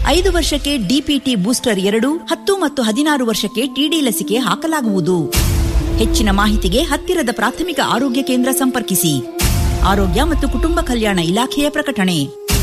ಐದು ವರ್ಷಕ್ಕೆ DPT booster ಎರಡು ಹತ್ತು ಮತ್ತು ಹದಿನಾರು ವರ್ಷಕ್ಕೆ ಟಿಡಿ ಲಸಿಕೆ ಹಾಕಲಾಗುವುದು ಹೆಚ್ಚಿನ ಮಾಹಿತಿಗೆ ಹತ್ತಿರದ ಪ್ರಾಥಮಿಕ ಆರೋಗ್ಯ ಕೇಂದ್ರ ಸಂಪರ್ಕಿಸಿ ಆರೋಗ್ಯ ಮತ್ತು ಕುಟುಂಬ ಕಲ್ಯಾಣ ಇಲಾಖೆಯ ಪ್ರಕಟಣೆ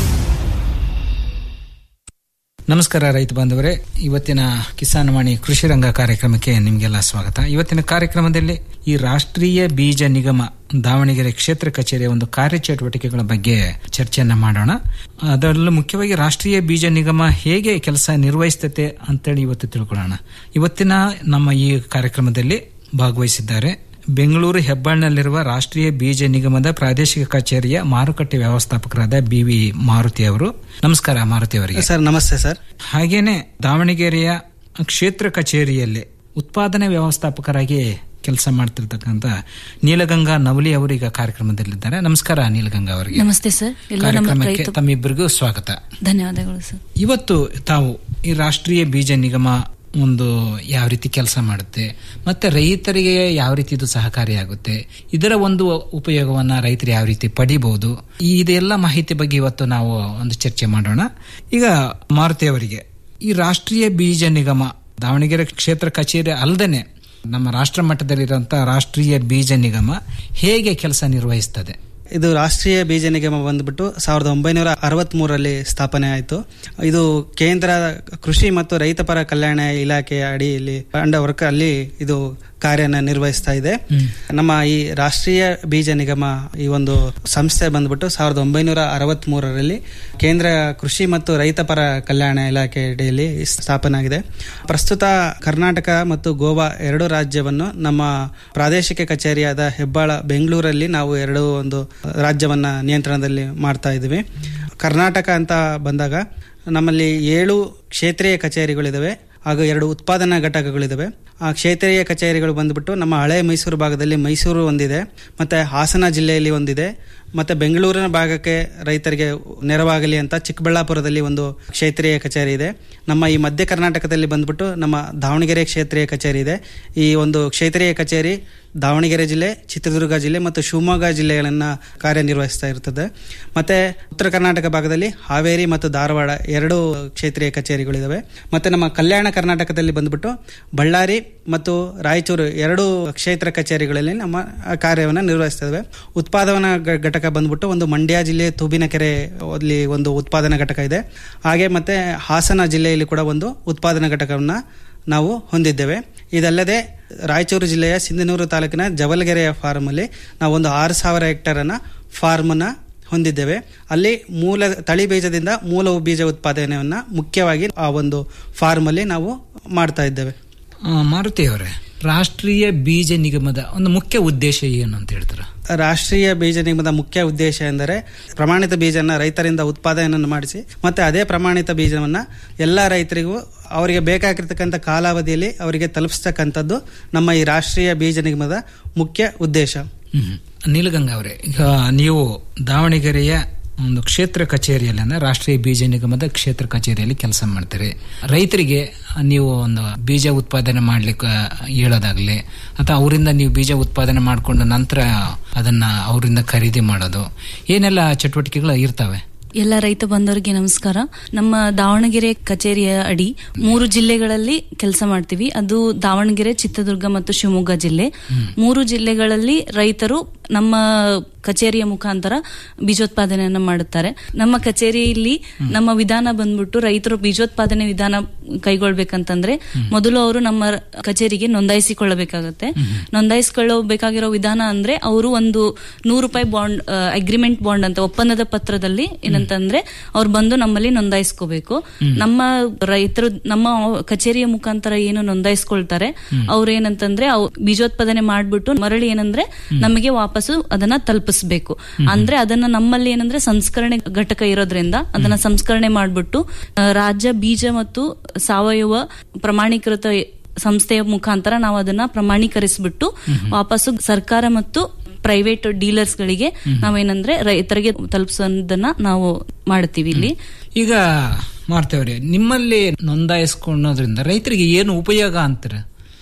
ನಮಸ್ಕಾರ ರೈತ ಬಾಂಧವರೇ ಇವತ್ತಿನ ಕಿಸಾನ್ ವಾಣಿ ಕೃಷಿ ರಂಗ ಕಾರ್ಯಕ್ರಮಕ್ಕೆ ನಿಮಗೆಲ್ಲ ಸ್ವಾಗತ ಇವತ್ತಿನ ಕಾರ್ಯಕ್ರಮದಲ್ಲಿ ಈ ರಾಷ್ಟ್ರೀಯ ಬೀಜ ನಿಗಮ ದಾವಣಗೆರೆ ಕ್ಷೇತ್ರ ಕಚೇರಿಯ ಒಂದು ಕಾರ್ಯಚಟುವಟಿಕೆಗಳ ಬಗ್ಗೆ ಚರ್ಚೆಯನ್ನ ಮಾಡೋಣ ಅದರಲ್ಲೂ ಮುಖ್ಯವಾಗಿ ರಾಷ್ಟ್ರೀಯ ಬೀಜ ನಿಗಮ ಹೇಗೆ ಕೆಲಸ ನಿರ್ವಹಿಸುತ್ತೆ ಅಂತೇಳಿ ಇವತ್ತು ತಿಳ್ಕೊಳ್ಳೋಣ ಇವತ್ತಿನ ನಮ್ಮ ಈ ಕಾರ್ಯಕ್ರಮದಲ್ಲಿ ಭಾಗವಹಿಸಿದ್ದಾರೆ ಬೆಂಗಳೂರು ಹೆಬ್ಬಾಳ್ನಲ್ಲಿರುವ ರಾಷ್ಟ್ರೀಯ ಬೀಜ ನಿಗಮದ ಪ್ರಾದೇಶಿಕ ಕಚೇರಿಯ ಮಾರುಕಟ್ಟೆ ವ್ಯವಸ್ಥಾಪಕರಾದ ಬಿ ವಿ ಮಾರುತಿ ಅವರು ನಮಸ್ಕಾರ ಮಾರುತಿ ಅವರಿಗೆ ಸರ್ ನಮಸ್ತೆ ಸರ್ ಹಾಗೇನೆ ದಾವಣಗೆರೆಯ ಕ್ಷೇತ್ರ ಕಚೇರಿಯಲ್ಲಿ ಉತ್ಪಾದನೆ ವ್ಯವಸ್ಥಾಪಕರಾಗಿ ಕೆಲಸ ಮಾಡ್ತಿರ್ತಕ್ಕಂಥ ನೀಲಗಂಗಾ ನವಲಿ ಅವರು ಈಗ ಕಾರ್ಯಕ್ರಮದಲ್ಲಿದ್ದಾರೆ ನಮಸ್ಕಾರ ನೀಲಗಂಗಾ ಅವರಿಗೆ ನಮಸ್ತೆ ಸರ್ ಎಲ್ಲ ನಮ್ಮ ಕಾರ್ಯಕ್ರಮಕ್ಕೆ ರೈತ ತಮ್ಮಿಬ್ಬರಿಗೂ ಸ್ವಾಗತ ಧನ್ಯವಾದಗಳು ಸರ್ ಇವತ್ತು ತಾವು ಈ ರಾಷ್ಟ್ರೀಯ ಬೀಜ ನಿಗಮ ಒಂದು ಯಾವ ರೀತಿ ಕೆಲಸ ಮಾಡುತ್ತೆ ಮತ್ತೆ ರೈತರಿಗೆ ಯಾವ ರೀತಿ ಇದು ಸಹಕಾರಿಯಾಗುತ್ತೆ ಇದರ ಒಂದು ಉಪಯೋಗವನ್ನ ರೈತರು ಯಾವ ರೀತಿ ಪಡಿಬಹುದು ಇದೆಲ್ಲ ಮಾಹಿತಿ ಬಗ್ಗೆ ಇವತ್ತು ನಾವು ಒಂದು ಚರ್ಚೆ ಮಾಡೋಣ ಈಗ ಮಾರುತಿ ಅವರಿಗೆ ಈ ರಾಷ್ಟ್ರೀಯ ಬೀಜ ನಿಗಮ ದಾವಣಗೆರೆ ಕ್ಷೇತ್ರ ಕಚೇರಿ ಅಲ್ಲದೇನೆ ನಮ್ಮ ರಾಷ್ಟ್ರ ಮಟ್ಟದಲ್ಲಿರುವಂತಹ ರಾಷ್ಟ್ರೀಯ ಬೀಜ ನಿಗಮ ಹೇಗೆ ಕೆಲಸ ನಿರ್ವಹಿಸ್ತದೆ ಇದು ರಾಷ್ಟ್ರೀಯ ಬೀಜ ನಿಗಮ ಬಂದ್ಬಿಟ್ಟು ಸಾವಿರದ ಒಂಬೈನೂರ ಅರವತ್ತ್ ಮೂರರಲ್ಲಿ ಸ್ಥಾಪನೆ ಆಯಿತು ಇದು ಕೇಂದ್ರ ಕೃಷಿ ಮತ್ತು ರೈತಪರ ಕಲ್ಯಾಣ ಇಲಾಖೆಯ ಅಡಿಯಲ್ಲಿ ಅಂಡ ವರ್ಕ್ ಅಲ್ಲಿ ಇದು ಕಾರ್ಯನ ನಿರ್ವಹಿಸ್ತಾ ಇದೆ ನಮ್ಮ ಈ ರಾಷ್ಟ್ರೀಯ ಬೀಜ ನಿಗಮ ಈ ಒಂದು ಸಂಸ್ಥೆ ಬಂದ್ಬಿಟ್ಟು ಸಾವಿರದ ಒಂಬೈನೂರ ಅರವತ್ತ್ ಮೂರರಲ್ಲಿ ಕೇಂದ್ರ ಕೃಷಿ ಮತ್ತು ರೈತಪರ ಕಲ್ಯಾಣ ಇಲಾಖೆ ಅಡಿಯಲ್ಲಿ ಸ್ಥಾಪನೆ ಆಗಿದೆ ಪ್ರಸ್ತುತ ಕರ್ನಾಟಕ ಮತ್ತು ಗೋವಾ ಎರಡು ರಾಜ್ಯವನ್ನು ನಮ್ಮ ಪ್ರಾದೇಶಿಕ ಕಚೇರಿಯಾದ ಹೆಬ್ಬಾಳ ಬೆಂಗಳೂರಲ್ಲಿ ನಾವು ಎರಡು ಒಂದು ರಾಜ್ಯವನ್ನ ನಿಯಂತ್ರಣದಲ್ಲಿ ಮಾಡ್ತಾ ಇದ್ದೀವಿ ಕರ್ನಾಟಕ ಅಂತ ಬಂದಾಗ ನಮ್ಮಲ್ಲಿ ಏಳು ಕ್ಷೇತ್ರೀಯ ಕಚೇರಿಗಳಿದಾವೆ ಹಾಗೂ ಎರಡು ಉತ್ಪಾದನಾ ಘಟಕಗಳಿದಾವೆ ಆ ಕ್ಷೇತ್ರೀಯ ಕಚೇರಿಗಳು ಬಂದ್ಬಿಟ್ಟು ನಮ್ಮ ಹಳೆ ಮೈಸೂರು ಭಾಗದಲ್ಲಿ ಮೈಸೂರು ಒಂದಿದೆ ಮತ್ತೆ ಹಾಸನ ಜಿಲ್ಲೆಯಲ್ಲಿ ಒಂದಿದೆ ಮತ್ತೆ ಬೆಂಗಳೂರಿನ ಭಾಗಕ್ಕೆ ರೈತರಿಗೆ ನೆರವಾಗಲಿ ಅಂತ ಚಿಕ್ಕಬಳ್ಳಾಪುರದಲ್ಲಿ ಒಂದು ಕ್ಷೇತ್ರೀಯ ಕಚೇರಿ ಇದೆ ನಮ್ಮ ಈ ಮಧ್ಯ ಕರ್ನಾಟಕದಲ್ಲಿ ಬಂದ್ಬಿಟ್ಟು ನಮ್ಮ ದಾವಣಗೆರೆ ಕ್ಷೇತ್ರೀಯ ಕಚೇರಿ ಇದೆ ಈ ಒಂದು ಕ್ಷೇತ್ರೀಯ ಕಚೇರಿ ದಾವಣಗೆರೆ ಜಿಲ್ಲೆ ಚಿತ್ರದುರ್ಗ ಜಿಲ್ಲೆ ಮತ್ತು ಶಿವಮೊಗ್ಗ ಜಿಲ್ಲೆಗಳನ್ನ ಕಾರ್ಯನಿರ್ವಹಿಸ್ತಾ ಇರ್ತದೆ ಮತ್ತೆ ಉತ್ತರ ಕರ್ನಾಟಕ ಭಾಗದಲ್ಲಿ ಹಾವೇರಿ ಮತ್ತು ಧಾರವಾಡ ಎರಡು ಕ್ಷೇತ್ರೀಯ ಕಚೇರಿಗಳಿದಾವೆ ಮತ್ತೆ ನಮ್ಮ ಕಲ್ಯಾಣ ಕರ್ನಾಟಕದಲ್ಲಿ ಬಂದ್ಬಿಟ್ಟು ಬಳ್ಳಾರಿ ಮತ್ತು ರಾಯಚೂರು ಎರಡು ಕ್ಷೇತ್ರ ಕಚೇರಿಗಳಲ್ಲಿ ನಮ್ಮ ಕಾರ್ಯವನ್ನು ನಿರ್ವಹಿಸ್ತಾ ಇದ್ದಾವೆ ಉತ್ಪಾದನಾ ಘ- ಘಟಕ ಬಂದ್ಬಿಟ್ಟು ಒಂದು ಮಂಡ್ಯ ಜಿಲ್ಲೆ ತೂಬಿನಕೆರೆ ಅಲ್ಲಿ ಒಂದು ಉತ್ಪಾದನಾ ಘಟಕ ಇದೆ ಹಾಗೆ ಮತ್ತೆ ಹಾಸನ ಜಿಲ್ಲೆಯಲ್ಲಿ ಕೂಡ ಒಂದು ಉತ್ಪಾದನಾ ಘಟಕವನ್ನ ನಾವು ಹೊಂದಿದ್ದೇವೆ ಇದಲ್ಲದೆ ರಾಯಚೂರು ಜಿಲ್ಲೆಯ ಸಿಂಧನೂರು ತಾಲೂಕಿನ ಜವಲಗೆರೆಯ ಫಾರ್ಮ್ ಅಲ್ಲಿ ನಾವು ಒಂದು ಆರು ಸಾವಿರ ಹೆಕ್ಟರ್ ಅನ್ನ ಫಾರ್ಮ್ ಅನ್ನ ಹೊಂದಿದ್ದೇವೆ ಅಲ್ಲಿ ಮೂಲ ತಳಿ ಬೀಜದಿಂದ ಮೂಲ ಬೀಜ ಉತ್ಪಾದನೆಯನ್ನ ಮುಖ್ಯವಾಗಿ ಆ ಒಂದು ಫಾರ್ಮ್ ಅಲ್ಲಿ ನಾವು ಮಾಡ್ತಾ ಇದ್ದೇವೆ ಆ, ಮಾರುತಿ ಅವರೇ ರಾಷ್ಟ್ರೀಯ ಬೀಜ ನಿಗಮದ ಒಂದು ಮುಖ್ಯ ಉದ್ದೇಶ ಏನು ಅಂತ ಹೇಳ್ತಾರೆ ರಾಷ್ಟ್ರೀಯ ಬೀಜ ನಿಗಮದ ಮುಖ್ಯ ಉದ್ದೇಶ ಎಂದರೆ ಪ್ರಮಾಣಿತ ಬೀಜನ ರೈತರಿಂದ ಉತ್ಪಾದನೆಯನ್ನು ಮಾಡಿಸಿ ಮತ್ತೆ ಅದೇ ಪ್ರಮಾಣಿತ ಬೀಜವನ್ನ ಎಲ್ಲ ರೈತರಿಗೂ ಅವರಿಗೆ ಬೇಕಾಗಿರ್ತಕ್ಕಂಥ ಕಾಲಾವಧಿಯಲ್ಲಿ ಅವರಿಗೆ ತಲುಪಿಸ್ತಕ್ಕಂಥದ್ದು ನಮ್ಮ ಈ ರಾಷ್ಟ್ರೀಯ ಬೀಜ ನಿಗಮದ ಮುಖ್ಯ ಉದ್ದೇಶ ಹ್ಮ್. ನೀಲಗಂಗಾ ಅವರೇ ಈಗ ನೀವು ದಾವಣಗೆರೆಯ ಒಂದು ಕ್ಷೇತ್ರ ಕಚೇರಿಯಲ್ಲಿ ಅಂದ್ರೆ ರಾಷ್ಟ್ರೀಯ ಬೀಜ ನಿಗಮದ ಕ್ಷೇತ್ರ ಕಚೇರಿಯಲ್ಲಿ ಕೆಲಸ ಮಾಡ್ತೀರಿ ರೈತರಿಗೆ ನೀವು ಒಂದು ಬೀಜ ಉತ್ಪಾದನೆ ಮಾಡ್ಲಿಕ್ಕೆ ಹೇಳೋದಾಗ್ಲಿ ಅಥವಾ ಅವರಿಂದ ನೀವು ಬೀಜ ಉತ್ಪಾದನೆ ಮಾಡಿಕೊಂಡು ನಂತರ ಅದನ್ನ ಅವರಿಂದ ಖರೀದಿ ಮಾಡೋದು ಏನೆಲ್ಲ ಚಟುವಟಿಕೆಗಳು ಇರ್ತವೆ ಎಲ್ಲ ರೈತ ಬಂಧುವರಿಗೆ ನಮಸ್ಕಾರ ನಮ್ಮ ದಾವಣಗೆರೆ ಕಚೇರಿಯ ಅಡಿ ಮೂರು ಜಿಲ್ಲೆಗಳಲ್ಲಿ ಕೆಲಸ ಮಾಡ್ತೀವಿ ಅದು ದಾವಣಗೆರೆ ಚಿತ್ರದುರ್ಗ ಮತ್ತು ಶಿವಮೊಗ್ಗ ಜಿಲ್ಲೆ ಮೂರು ಜಿಲ್ಲೆಗಳಲ್ಲಿ ರೈತರು ನಮ್ಮ ಕಚೇರಿಯ ಮುಖಾಂತರ ಬೀಜೋತ್ಪಾದನೆಯನ್ನ ಮಾಡುತ್ತಾರೆ ನಮ್ಮ ಕಚೇರಿಯಲ್ಲಿ ನಮ್ಮ ವಿಧಾನ ಬಂದ್ಬಿಟ್ಟು ರೈತರು ಬೀಜೋತ್ಪಾದನೆ ವಿಧಾನ ಕೈಗೊಳ್ಬೇಕಂತಂದ್ರೆ ಮೊದಲು ಅವರು ನಮ್ಮ ಕಚೇರಿಗೆ ನೋಂದಾಯಿಸಿಕೊಳ್ಳಬೇಕಾಗತ್ತೆ ನೋಂದಾಯಿಸಿಕೊಳ್ಳಬೇಕಾಗಿರೋ ವಿಧಾನ ಅಂದ್ರೆ ಅವರು ಒಂದು ನೂರು ರೂಪಾಯಿ ಬಾಂಡ್ ಅಗ್ರಿಮೆಂಟ್ ಬಾಂಡ್ ಅಂತ ಒಪ್ಪಂದದ ಪತ್ರದಲ್ಲಿ ಏನಂತಂದ್ರೆ ಅವ್ರು ಬಂದು ನಮ್ಮಲ್ಲಿ ನೋಂದಾಯಿಸ್ಕೋಬೇಕು ನಮ್ಮ ರೈತರು ನಮ್ಮ ಕಚೇರಿಯ ಮುಖಾಂತರ ಏನು ನೋಂದಾಯಿಸ್ಕೊಳ್ತಾರೆ ಅವ್ರು ಏನಂತಂದ್ರೆ ಅವ್ ಬೀಜೋತ್ಪಾದನೆ ಮಾಡ್ಬಿಟ್ಟು ಮರಳಿ ಏನಂದ್ರೆ ನಮಗೆ ವಾಪಸ್ಸು ಅದನ್ನ ತಲುಪಿಸ್ಬೇಕು ಅಂದ್ರೆ ಅದನ್ನ ನಮ್ಮಲ್ಲಿ ಏನಂದ್ರೆ ಸಂಸ್ಕರಣೆ ಘಟಕ ಇರೋದ್ರಿಂದ ಅದನ್ನ ಸಂಸ್ಕರಣೆ ಮಾಡ್ಬಿಟ್ಟು ಆ, ರಾಜ್ಯ ಬೀಜ ಮತ್ತು ಸಾವಯವ ಪ್ರಮಾಣೀಕೃತ ಸಂಸ್ಥೆಯ ಮುಖಾಂತರ ನಾವು ಅದನ್ನ ಪ್ರಮಾಣೀಕರಿಸ್ಬಿಟ್ಟು ವಾಪಸ್ಸು ಸರ್ಕಾರ ಮತ್ತು ಪ್ರೈವೇಟ್ ಡೀಲರ್ಸ್ ಗಳಿಗೆ ನಾವೇನಂದ್ರೆ ರೈತರಿಗೆ ತಲುಪಿಸೋದನ್ನ ನಾವು ಮಾಡ್ತೀವಿ ಇಲ್ಲಿ ಈಗ ಮಾಡ್ತೇವ್ರಿ ನಿಮ್ಮಲ್ಲಿ ನೋಂದಾಯಿಸ್ಕೊಳ್ಳೋದ್ರಿಂದ ರೈತರಿಗೆ ಏನು ಉಪಯೋಗ ಅಂತಾರೆ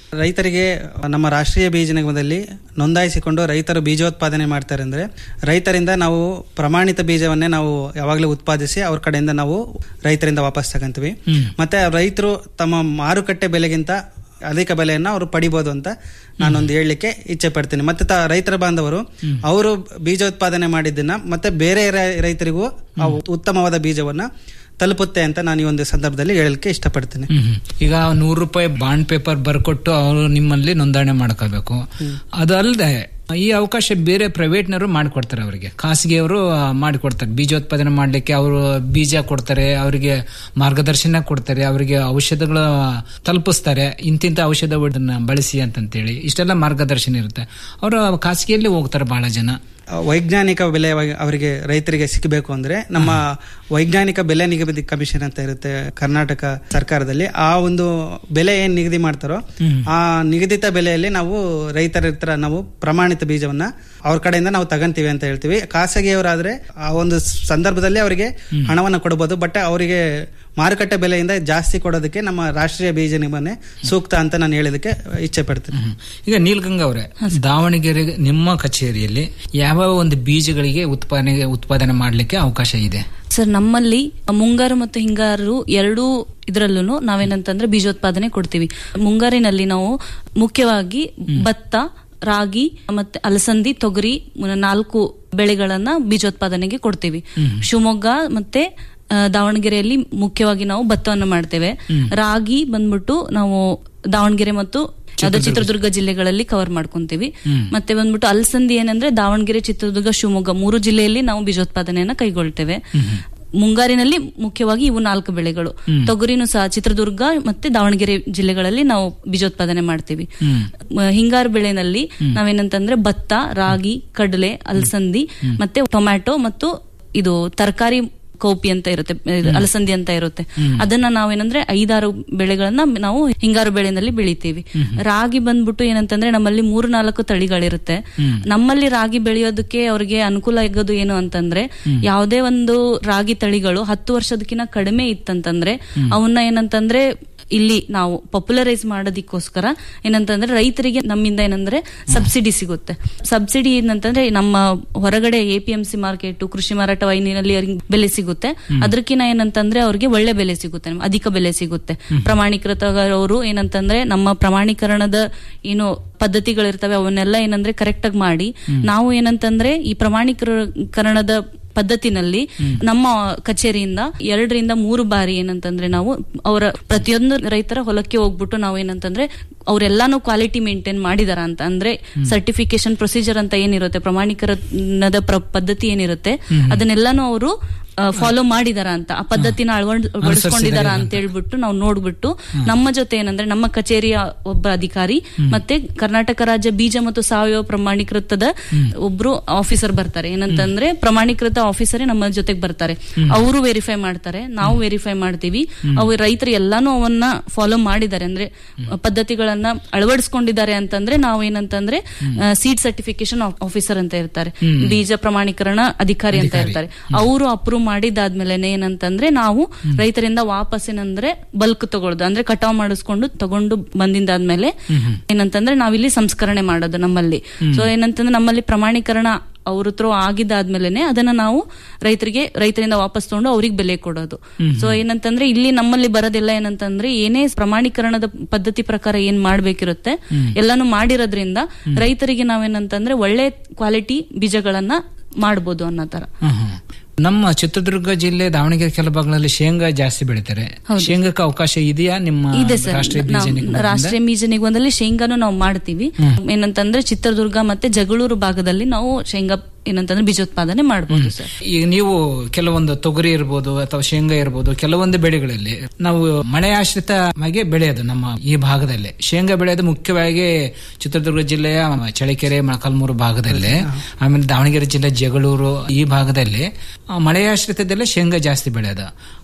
ರೈತರಿಗೆ ನಮ್ಮ ರಾಷ್ಟ್ರೀಯ ಬೀಜ ನಿಗಮದಲ್ಲಿ ನೋಂದಾಯಿಸಿಕೊಂಡು ರೈತರು ಬೀಜೋತ್ಪಾದನೆ ಮಾಡ್ತಾರೆ ಅಂದ್ರೆ ರೈತರಿಂದ ನಾವು ಪ್ರಮಾಣಿತ ಬೀಜವನ್ನೇ ನಾವು ಯಾವಾಗಲೂ ಉತ್ಪಾದಿಸಿ ಅವ್ರ ಕಡೆಯಿಂದ ನಾವು ರೈತರಿಂದ ವಾಪಸ್ ತಗೊಂತೀವಿ ಮತ್ತೆ ರೈತರು ತಮ್ಮ ಮಾರುಕಟ್ಟೆ ಬೆಲೆಗಿಂತ ಅಧಿಕ ಬೆಲೆಯನ್ನ ಅವರು ಪಡಿಬೋದು ಅಂತ ನಾನೊಂದು ಹೇಳಲಿಕ್ಕೆ ಇಚ್ಛೆ ಪಡ್ತೀನಿ ಮತ್ತೆ ತ- ರೈತರ ಬಾಂಧವರು ಅವರು ಬೀಜೋತ್ಪಾದನೆ ಮಾಡಿದ್ದನ್ನ ಮತ್ತೆ ಬೇರೆ ರೈ- ರೈತರಿಗೂ ಆ ಉತ್ತಮವಾದ ಬೀಜವನ್ನ ತಲುಪುತ್ತೆ ಅಂತ ನಾನು ಈ ಒಂದು ಸಂದರ್ಭದಲ್ಲಿ ಹೇಳಲಿಕ್ಕೆ ಇಷ್ಟಪಡ್ತೀನಿ ಹ್ಮ್ ಹ್ಮ್. ಈಗ ನೂರು ರೂಪಾಯಿ ಬಾಂಡ್ ಪೇಪರ್ ಬರ್ಕೊಟ್ಟು ಅವರು ನಿಮ್ಮಲ್ಲಿ ನೋಂದಣಿ ಮಾಡ್ಕೋಬೇಕು ಅದಲ್ಲದೆ ಈ ಅವಕಾಶ ಬೇರೆ ಪ್ರೈವೇಟ್ನವರು ಮಾಡಿಕೊಡ್ತಾರೆ ಅವರಿಗೆ ಖಾಸಗಿಯವರು ಮಾಡಿಕೊಡ್ತಾರೆ ಬೀಜೋತ್ಪಾದನೆ ಮಾಡ್ಲಿಕ್ಕೆ ಅವರು ಬೀಜ ಕೊಡ್ತಾರೆ ಅವರಿಗೆ ಮಾರ್ಗದರ್ಶನ ಕೊಡ್ತಾರೆ ಅವರಿಗೆ ಔಷಧಗಳು ತಲುಪಿಸ್ತಾರೆ ಇಂತಿಂತ ಔಷಧಗಳನ್ನ ಬಳಸಿ ಅಂತಂತೇಳಿ ಇಷ್ಟೆಲ್ಲ ಮಾರ್ಗದರ್ಶನ ಇರುತ್ತೆ ಅವರು ಖಾಸಗಿಯಲ್ಲಿ ಹೋಗ್ತಾರೆ ಬಹಳ ಜನ ಆ, ವೈಜ್ಞಾನಿಕ ಬೆಲೆ ಅವ- ಅವರಿಗೆ ರೈತರಿಗೆ ಸಿಗಬೇಕು ಅಂದ್ರೆ ನಮ್ಮ ವೈಜ್ಞಾನಿಕ ಬೆಲೆ ನಿಗದಿ ಕಮಿಷನ್ ಅಂತ ಇರುತ್ತೆ ಕರ್ನಾಟಕ ಸರ್ಕಾರದಲ್ಲಿ ಆ ಒಂದು ಬೆಲೆ ಏನ್ ನಿಗದಿ ಮಾಡ್ತಾರೋ ಆ ನಿಗದಿತ ಬೆಲೆಯಲ್ಲಿ ನಾವು ರೈತರ ಹತ್ರ ನಾವು ಪ್ರಮಾಣಿತ ಬೀಜವನ್ನ ಅವ್ರ ಕಡೆಯಿಂದ ನಾವು ತಗಂತೀವಿ ಅಂತ ಹೇಳ್ತೀವಿ ಖಾಸಗಿಯವರಾದ್ರೆ ಆ ಒಂದು ಸಂದರ್ಭದಲ್ಲಿ ಅವರಿಗೆ ಹಣವನ್ನ ಕೊಡಬಹುದು ಬಟ್ ಅವರಿಗೆ ಮಾರುಕಟ್ಟೆ ಬೆಲೆಯಿಂದ ಜಾಸ್ತಿ ಕೊಡೋದಕ್ಕೆ ನಮ್ಮ ರಾಷ್ಟ್ರೀಯ ಬೀಜ ನಿಗಮನೆ ಸೂಕ್ತ ಅಂತ ನಾನು ಹೇಳೋದಕ್ಕೆ ಇಚ್ಛೆ ಪಡ್ತೀನಿ ಹ್ಮ್. ಈಗ ನೀಲ್ಗಂಗಾ ಅವರೇ ದಾವಣಗೆರೆ ನಿಮ್ಮ ಕಚೇರಿಯಲ್ಲಿ ಯಾವ ಒಂದು ಬೀಜಗಳಿಗೆ ಉತ್ಪಾದನೆ ಉತ್ಪಾದನೆ ಮಾಡಲಿಕ್ಕೆ ಅವಕಾಶ ಇದೆ ಸರ್ ನಮ್ಮಲ್ಲಿ ಮುಂಗಾರು ಮತ್ತು ಹಿಂಗಾರು ಎರಡೂ ಇದರಲ್ಲೂ ನಾವೇನಂತಂದ್ರೆ ಬೀಜೋತ್ಪಾದನೆ ಕೊಡ್ತೀವಿ ಮುಂಗಾರಿನಲ್ಲಿ ನಾವು ಮುಖ್ಯವಾಗಿ ಭತ್ತ ರಾಗಿ ಮತ್ತೆ ಅಲಸಂದಿ ತೊಗರಿ ಮ- ನಾಲ್ಕು ಬೆಳೆಗಳನ್ನ ಬೀಜೋತ್ಪಾದನೆಗೆ ಕೊಡ್ತೀವಿ ಶಿವಮೊಗ್ಗ ಮತ್ತೆ ಆ, ದಾವಣಗೆರೆಯಲ್ಲಿ ಮುಖ್ಯವಾಗಿ ನಾವು ಭತ್ತವನ್ನು ಮಾಡ್ತೇವೆ ರಾಗಿ ಬಂದ್ಬಿಟ್ಟು ನಾವು ದಾವಣಗೆರೆ ಮತ್ತು ಯಾವ್ದೋ ಚಿತ್ರದುರ್ಗ ಜಿಲ್ಲೆಗಳಲ್ಲಿ ಕವರ್ ಮಾಡ್ಕೊಂತೀವಿ ಮತ್ತೆ ಬಂದ್ಬಿಟ್ಟು ಅಲಸಂದಿ ಏನಂದ್ರೆ ದಾವಣಗೆರೆ ಚಿತ್ರದುರ್ಗ ಶಿವಮೊಗ್ಗ ಮೂರು ಜಿಲ್ಲೆಯಲ್ಲಿ ನಾವು ಬೀಜೋತ್ಪಾದನೆಯನ್ನ ಕೈಗೊಳ್ತೇವೆ ಮುಂಗಾರಿನಲ್ಲಿ ಮುಖ್ಯವಾಗಿ ಇವು ನಾಲ್ಕು ಬೆಳೆಗಳು ತೊಗರಿನೂ ಸಹ ಚಿತ್ರದುರ್ಗ ಮತ್ತೆ ದಾವಣಗೆರೆ ಜಿಲ್ಲೆಗಳಲ್ಲಿ ನಾವು ಬೀಜೋತ್ಪಾದನೆ ಮಾಡ್ತೀವಿ ಮ- ಹಿಂಗಾರು ಬೆಳೆನಲ್ಲಿ ನಾವೇನಂತಂದ್ರೆ ಭತ್ತ ರಾಗಿ ಕಡಲೆ ಅಲಸಂದಿ ಮತ್ತೆ ಟೊಮ್ಯಾಟೊ ಮತ್ತು ಇದು ತರಕಾರಿ ಕೌಪಿ ಅಂತ ಇರುತ್ತೆ ಇದು ಅಲಸಂದಿ ಅಂತ ಇರುತ್ತೆ ಅದನ್ನ ನಾವೇನಂದ್ರೆ ಐದಾರು ಬೆಳೆಗಳನ್ನ ನಾವು ಹಿಂಗಾರು ಬೆಳೆನಲ್ಲಿ ಬೆಳಿತೀವಿ ರಾಗಿ ಬಂದ್ಬಿಟ್ಟು ಏನಂತಂದ್ರೆ ನಮ್ಮಲ್ಲಿ ಮೂರು ನಾಲ್ಕು ತಳಿಗಳಿರುತ್ತೆ ನಮ್ಮಲ್ಲಿ ರಾಗಿ ಬೆಳೆಯೋದಕ್ಕೆ ಅವ್ರಿಗೆ ಅನುಕೂಲ ಆಗೋದು ಏನು ಅಂತಂದ್ರೆ ಯಾವುದೇ ಒಂದು ರಾಗಿ ತಳಿಗಳು ಹತ್ತು ವರ್ಷದಕ್ಕಿಂತ ಕಡಿಮೆ ಇತ್ತಂತಂದ್ರೆ ಅವನ್ನ ಏನಂತಂದ್ರೆ ಇಲ್ಲಿ ನಾವು ಪಾಪ್ಯುಲರೈಸ್ ಮಾಡೋದಕ್ಕೋಸ್ಕರ ಏನಂತಂದ್ರೆ ರೈತರಿಗೆ ನಮ್ಮಿಂದ ಏನಂದ್ರೆ ಸಬ್ಸಿಡಿ ಸಿಗುತ್ತೆ ಸಬ್ಸಿಡಿ ಏನಂತಂದ್ರೆ ನಮ್ಮ ಹೊರಗಡೆ A P M C market ಕೃಷಿ ಮಾರಾಟ ವೈನಿನಲ್ಲಿ ಅವ್ರಿಗೆ ಬೆಲೆ ಸಿಗುತ್ತೆ ಅದಕ್ಕಿಂತ ಏನಂತಂದ್ರೆ ಅವ್ರಿಗೆ ಒಳ್ಳೆ ಬೆಲೆ ಸಿಗುತ್ತೆ ಅಧಿಕ ಬೆಲೆ ಸಿಗುತ್ತೆ ಪ್ರಮಾಣೀಕೃತ ಅವರು ಏನಂತಂದ್ರೆ ನಮ್ಮ ಪ್ರಮಾಣೀಕರಣದ ಏನು ಪದ್ಧತಿಗಳಿರ್ತವೆ ಅವನ್ನೆಲ್ಲ ಏನಂದ್ರೆ ಕರೆಕ್ಟ್ ಆಗಿ ಮಾಡಿ ನಾವು ಏನಂತಂದ್ರೆ ಈ ಪ್ರಮಾಣೀಕರಣದ ಪದ್ಧತಿನಲ್ಲಿ ನಮ್ಮ ಕಚೇರಿಯಿಂದ ಎರಡರಿಂದ ಮೂರು ಬಾರಿ ಏನಂತಂದ್ರೆ ನಾವು ಅವರ ಪ್ರತಿಯೊಂದು ರೈತರ ಹೊಲಕ್ಕೆ ಹೋಗ್ಬಿಟ್ಟು ನಾವು ಏನಂತಂದ್ರೆ ಅವರೆಲ್ಲಾನು ಕ್ವಾಲಿಟಿ ಮೇಂಟೈನ್ ಮಾಡಿದಾರ ಅಂತ ಅಂದ್ರೆ ಸರ್ಟಿಫಿಕೇಶನ್ ಪ್ರೊಸೀಜರ್ ಅಂತ ಏನಿರುತ್ತೆ ಪ್ರಮಾಣೀಕರಣದ ಪ್ರ- ಪದ್ಧತಿ ಏನಿರುತ್ತೆ ಅದನ್ನೆಲ್ಲಾನು ಅವರು ಫಾಲೋ ಮಾಡಿದಾರ ಅಂತ ಆ ಪದ್ಧತಿನ ಅಳವಡಿಸ್ಕೊಂಡಿದಾರ ಅಂತ ಹೇಳ್ಬಿಟ್ಟು ನಾವು ನೋಡ್ಬಿಟ್ಟು ನಮ್ಮ ಜೊತೆ ಏನಂದ್ರೆ ನಮ್ಮ ಕಚೇರಿಯ ಒಬ್ಬ ಅಧಿಕಾರಿ ಮತ್ತೆ ಕರ್ನಾಟಕ ರಾಜ್ಯ ಬೀಜ ಮತ್ತು ಸಾವಯವ ಪ್ರಮಾಣೀಕೃತದ ಒಬ್ರು ಆಫೀಸರ್ ಬರ್ತಾರೆ ಏನಂತಂದ್ರೆ ಪ್ರಮಾಣೀಕೃತ ಆಫೀಸರೇ ನಮ್ಮ ಜೊತೆಗೆ ಬರ್ತಾರೆ ಅವರು ವೆರಿಫೈ ಮಾಡ್ತಾರೆ ನಾವು ವೆರಿಫೈ ಮಾಡ್ತೀವಿ ಅವು ರೈತರು ಎಲ್ಲಾನು ಅವನ್ನ ಫಾಲೋ ಮಾಡಿದ್ದಾರೆ ಅಂದ್ರೆ ಪದ್ಧತಿಗಳನ್ನ ಅಳವಡಿಸ್ಕೊಂಡಿದ್ದಾರೆ ಅಂತಂದ್ರೆ ನಾವು ಏನಂತಂದ್ರೆ ಸೀಡ್ ಸರ್ಟಿಫಿಕೇಶನ್ ಆಫೀಸರ್ ಅಂತ ಇರ್ತಾರೆ ಬೀಜ ಪ್ರಮಾಣೀಕರಣ ಅಧಿಕಾರಿ ಅಂತ ಇರ್ತಾರೆ ಅವರು ಅಪ್ರೂವ್ ಮಾಡಿದಾದ್ಮೇಲೆ ಏನಂತಂದ್ರೆ ನಾವು ರೈತರಿಂದ ವಾಪಸ್ ಏನಂದ್ರೆ ಬಲ್ಕ್ ತಗೊಳ್ಳೋದು ಅಂದ್ರೆ ಕಟಾವ್ ಮಾಡಿಸ್ಕೊಂಡು ತಗೊಂಡು ಬಂದಿಂದಾದ್ಮೇಲೆ ಏನಂತಂದ್ರೆ ನಾವಿಲ್ಲಿ ಸಂಸ್ಕರಣೆ ಮಾಡೋದು ನಮ್ಮಲ್ಲಿ ಸೊ ಏನಂತಂದ್ರೆ ನಮ್ಮಲ್ಲಿ ಪ್ರಮಾಣೀಕರಣ ಅವ್ರ ಹತ್ರ ಆಗಿದ್ದಾದ್ಮೇಲೆ ಅದನ್ನ ನಾವು ರೈತರಿಗೆ ರೈತರಿಂದ ವಾಪಸ್ ತಗೊಂಡು ಅವ್ರಿಗೆ ಬೆಲೆ ಕೊಡೋದು ಸೊ ಏನಂತಂದ್ರೆ ಇಲ್ಲಿ ನಮ್ಮಲ್ಲಿ ಬರೋದೆಲ್ಲ ಏನಂತಂದ್ರೆ ಏನೇ ಪ್ರಮಾಣೀಕರಣದ ಪದ್ಧತಿ ಪ್ರಕಾರ ಏನ್ ಮಾಡ್ಬೇಕಿರುತ್ತೆ ಎಲ್ಲಾನು ಮಾಡಿರೋದ್ರಿಂದ ರೈತರಿಗೆ ನಾವೇನಂತಂದ್ರೆ ಒಳ್ಳೆ ಕ್ವಾಲಿಟಿ ಬೀಜಗಳನ್ನ ಮಾಡ್ಬೋದು ಅನ್ನೋ ತರ ಹ್ಮ್, ಹ್ಮ್. ನಮ್ಮ ಚಿತ್ರದುರ್ಗ ಜಿಲ್ಲೆ ದಾವಣಗೆರೆ ಕೆಲ ಭಾಗಗಳಲ್ಲಿ ಶೇಂಗಾ ಜಾಸ್ತಿ ಬೆಳಿತಾರೆ ಶೇಂಗಾಕ್ಕೆ ಅವಕಾಶ ಇದೆಯಾ ನಿಮ್ಮ ಇದೆ ಸರ್ ರಾಷ್ಟ್ರೀಯ ಬೀಜ ನಾವು ನಿಗಮದಿಂದ? ರಾಷ್ಟ್ರೀಯ ಬೀಜ ನಿಗಮದಲ್ಲಿ ಶೇಂಗಾನು ನಾವು ಮಾಡ್ತೀವಿ ಏನಂತಂದ್ರೆ ಚಿತ್ರದುರ್ಗ ಮತ್ತೆ ಜಗಳೂರು ಭಾಗದಲ್ಲಿ ನಾವು ಶೇಂಗಾ ಏನಂತಂದ್ರೆ ಬೀಜೋತ್ಪಾದನೆ ಮಾಡಬಹುದು ಸರ್ ಈಗ ನೀವು ಕೆಲವೊಂದು ತೊಗರಿ ಇರ್ಬೋದು ಅಥವಾ ಶೇಂಗಾ ಇರ್ಬೋದು ಕೆಲವೊಂದು ಬೆಳೆಗಳಲ್ಲಿ ನಾವು ಮಳೆ ಆಶ್ರಿತವಾಗಿ ಬೆಳೆಯೋದು ನಮ್ಮ ಈ ಭಾಗದಲ್ಲಿ ಶೇಂಗಾ ಬೆಳೆಯೋದು ಮುಖ್ಯವಾಗಿ ಚಿತ್ರದುರ್ಗ ಜಿಲ್ಲೆಯ ಚಳಿಕೆರೆ ಮೊಳಕಾಲ್ಮೂರು ಭಾಗದಲ್ಲಿ ಆಮೇಲೆ ದಾವಣಗೆರೆ ಜಿಲ್ಲೆ ಜಗಳೂರು ಈ ಭಾಗದಲ್ಲಿ ಆ, ಮಳೆ ಆಶ್ರಿತದಲ್ಲೇ ಶೇಂಗಾ ಜಾಸ್ತಿ ಬೆಳೆಯೋದು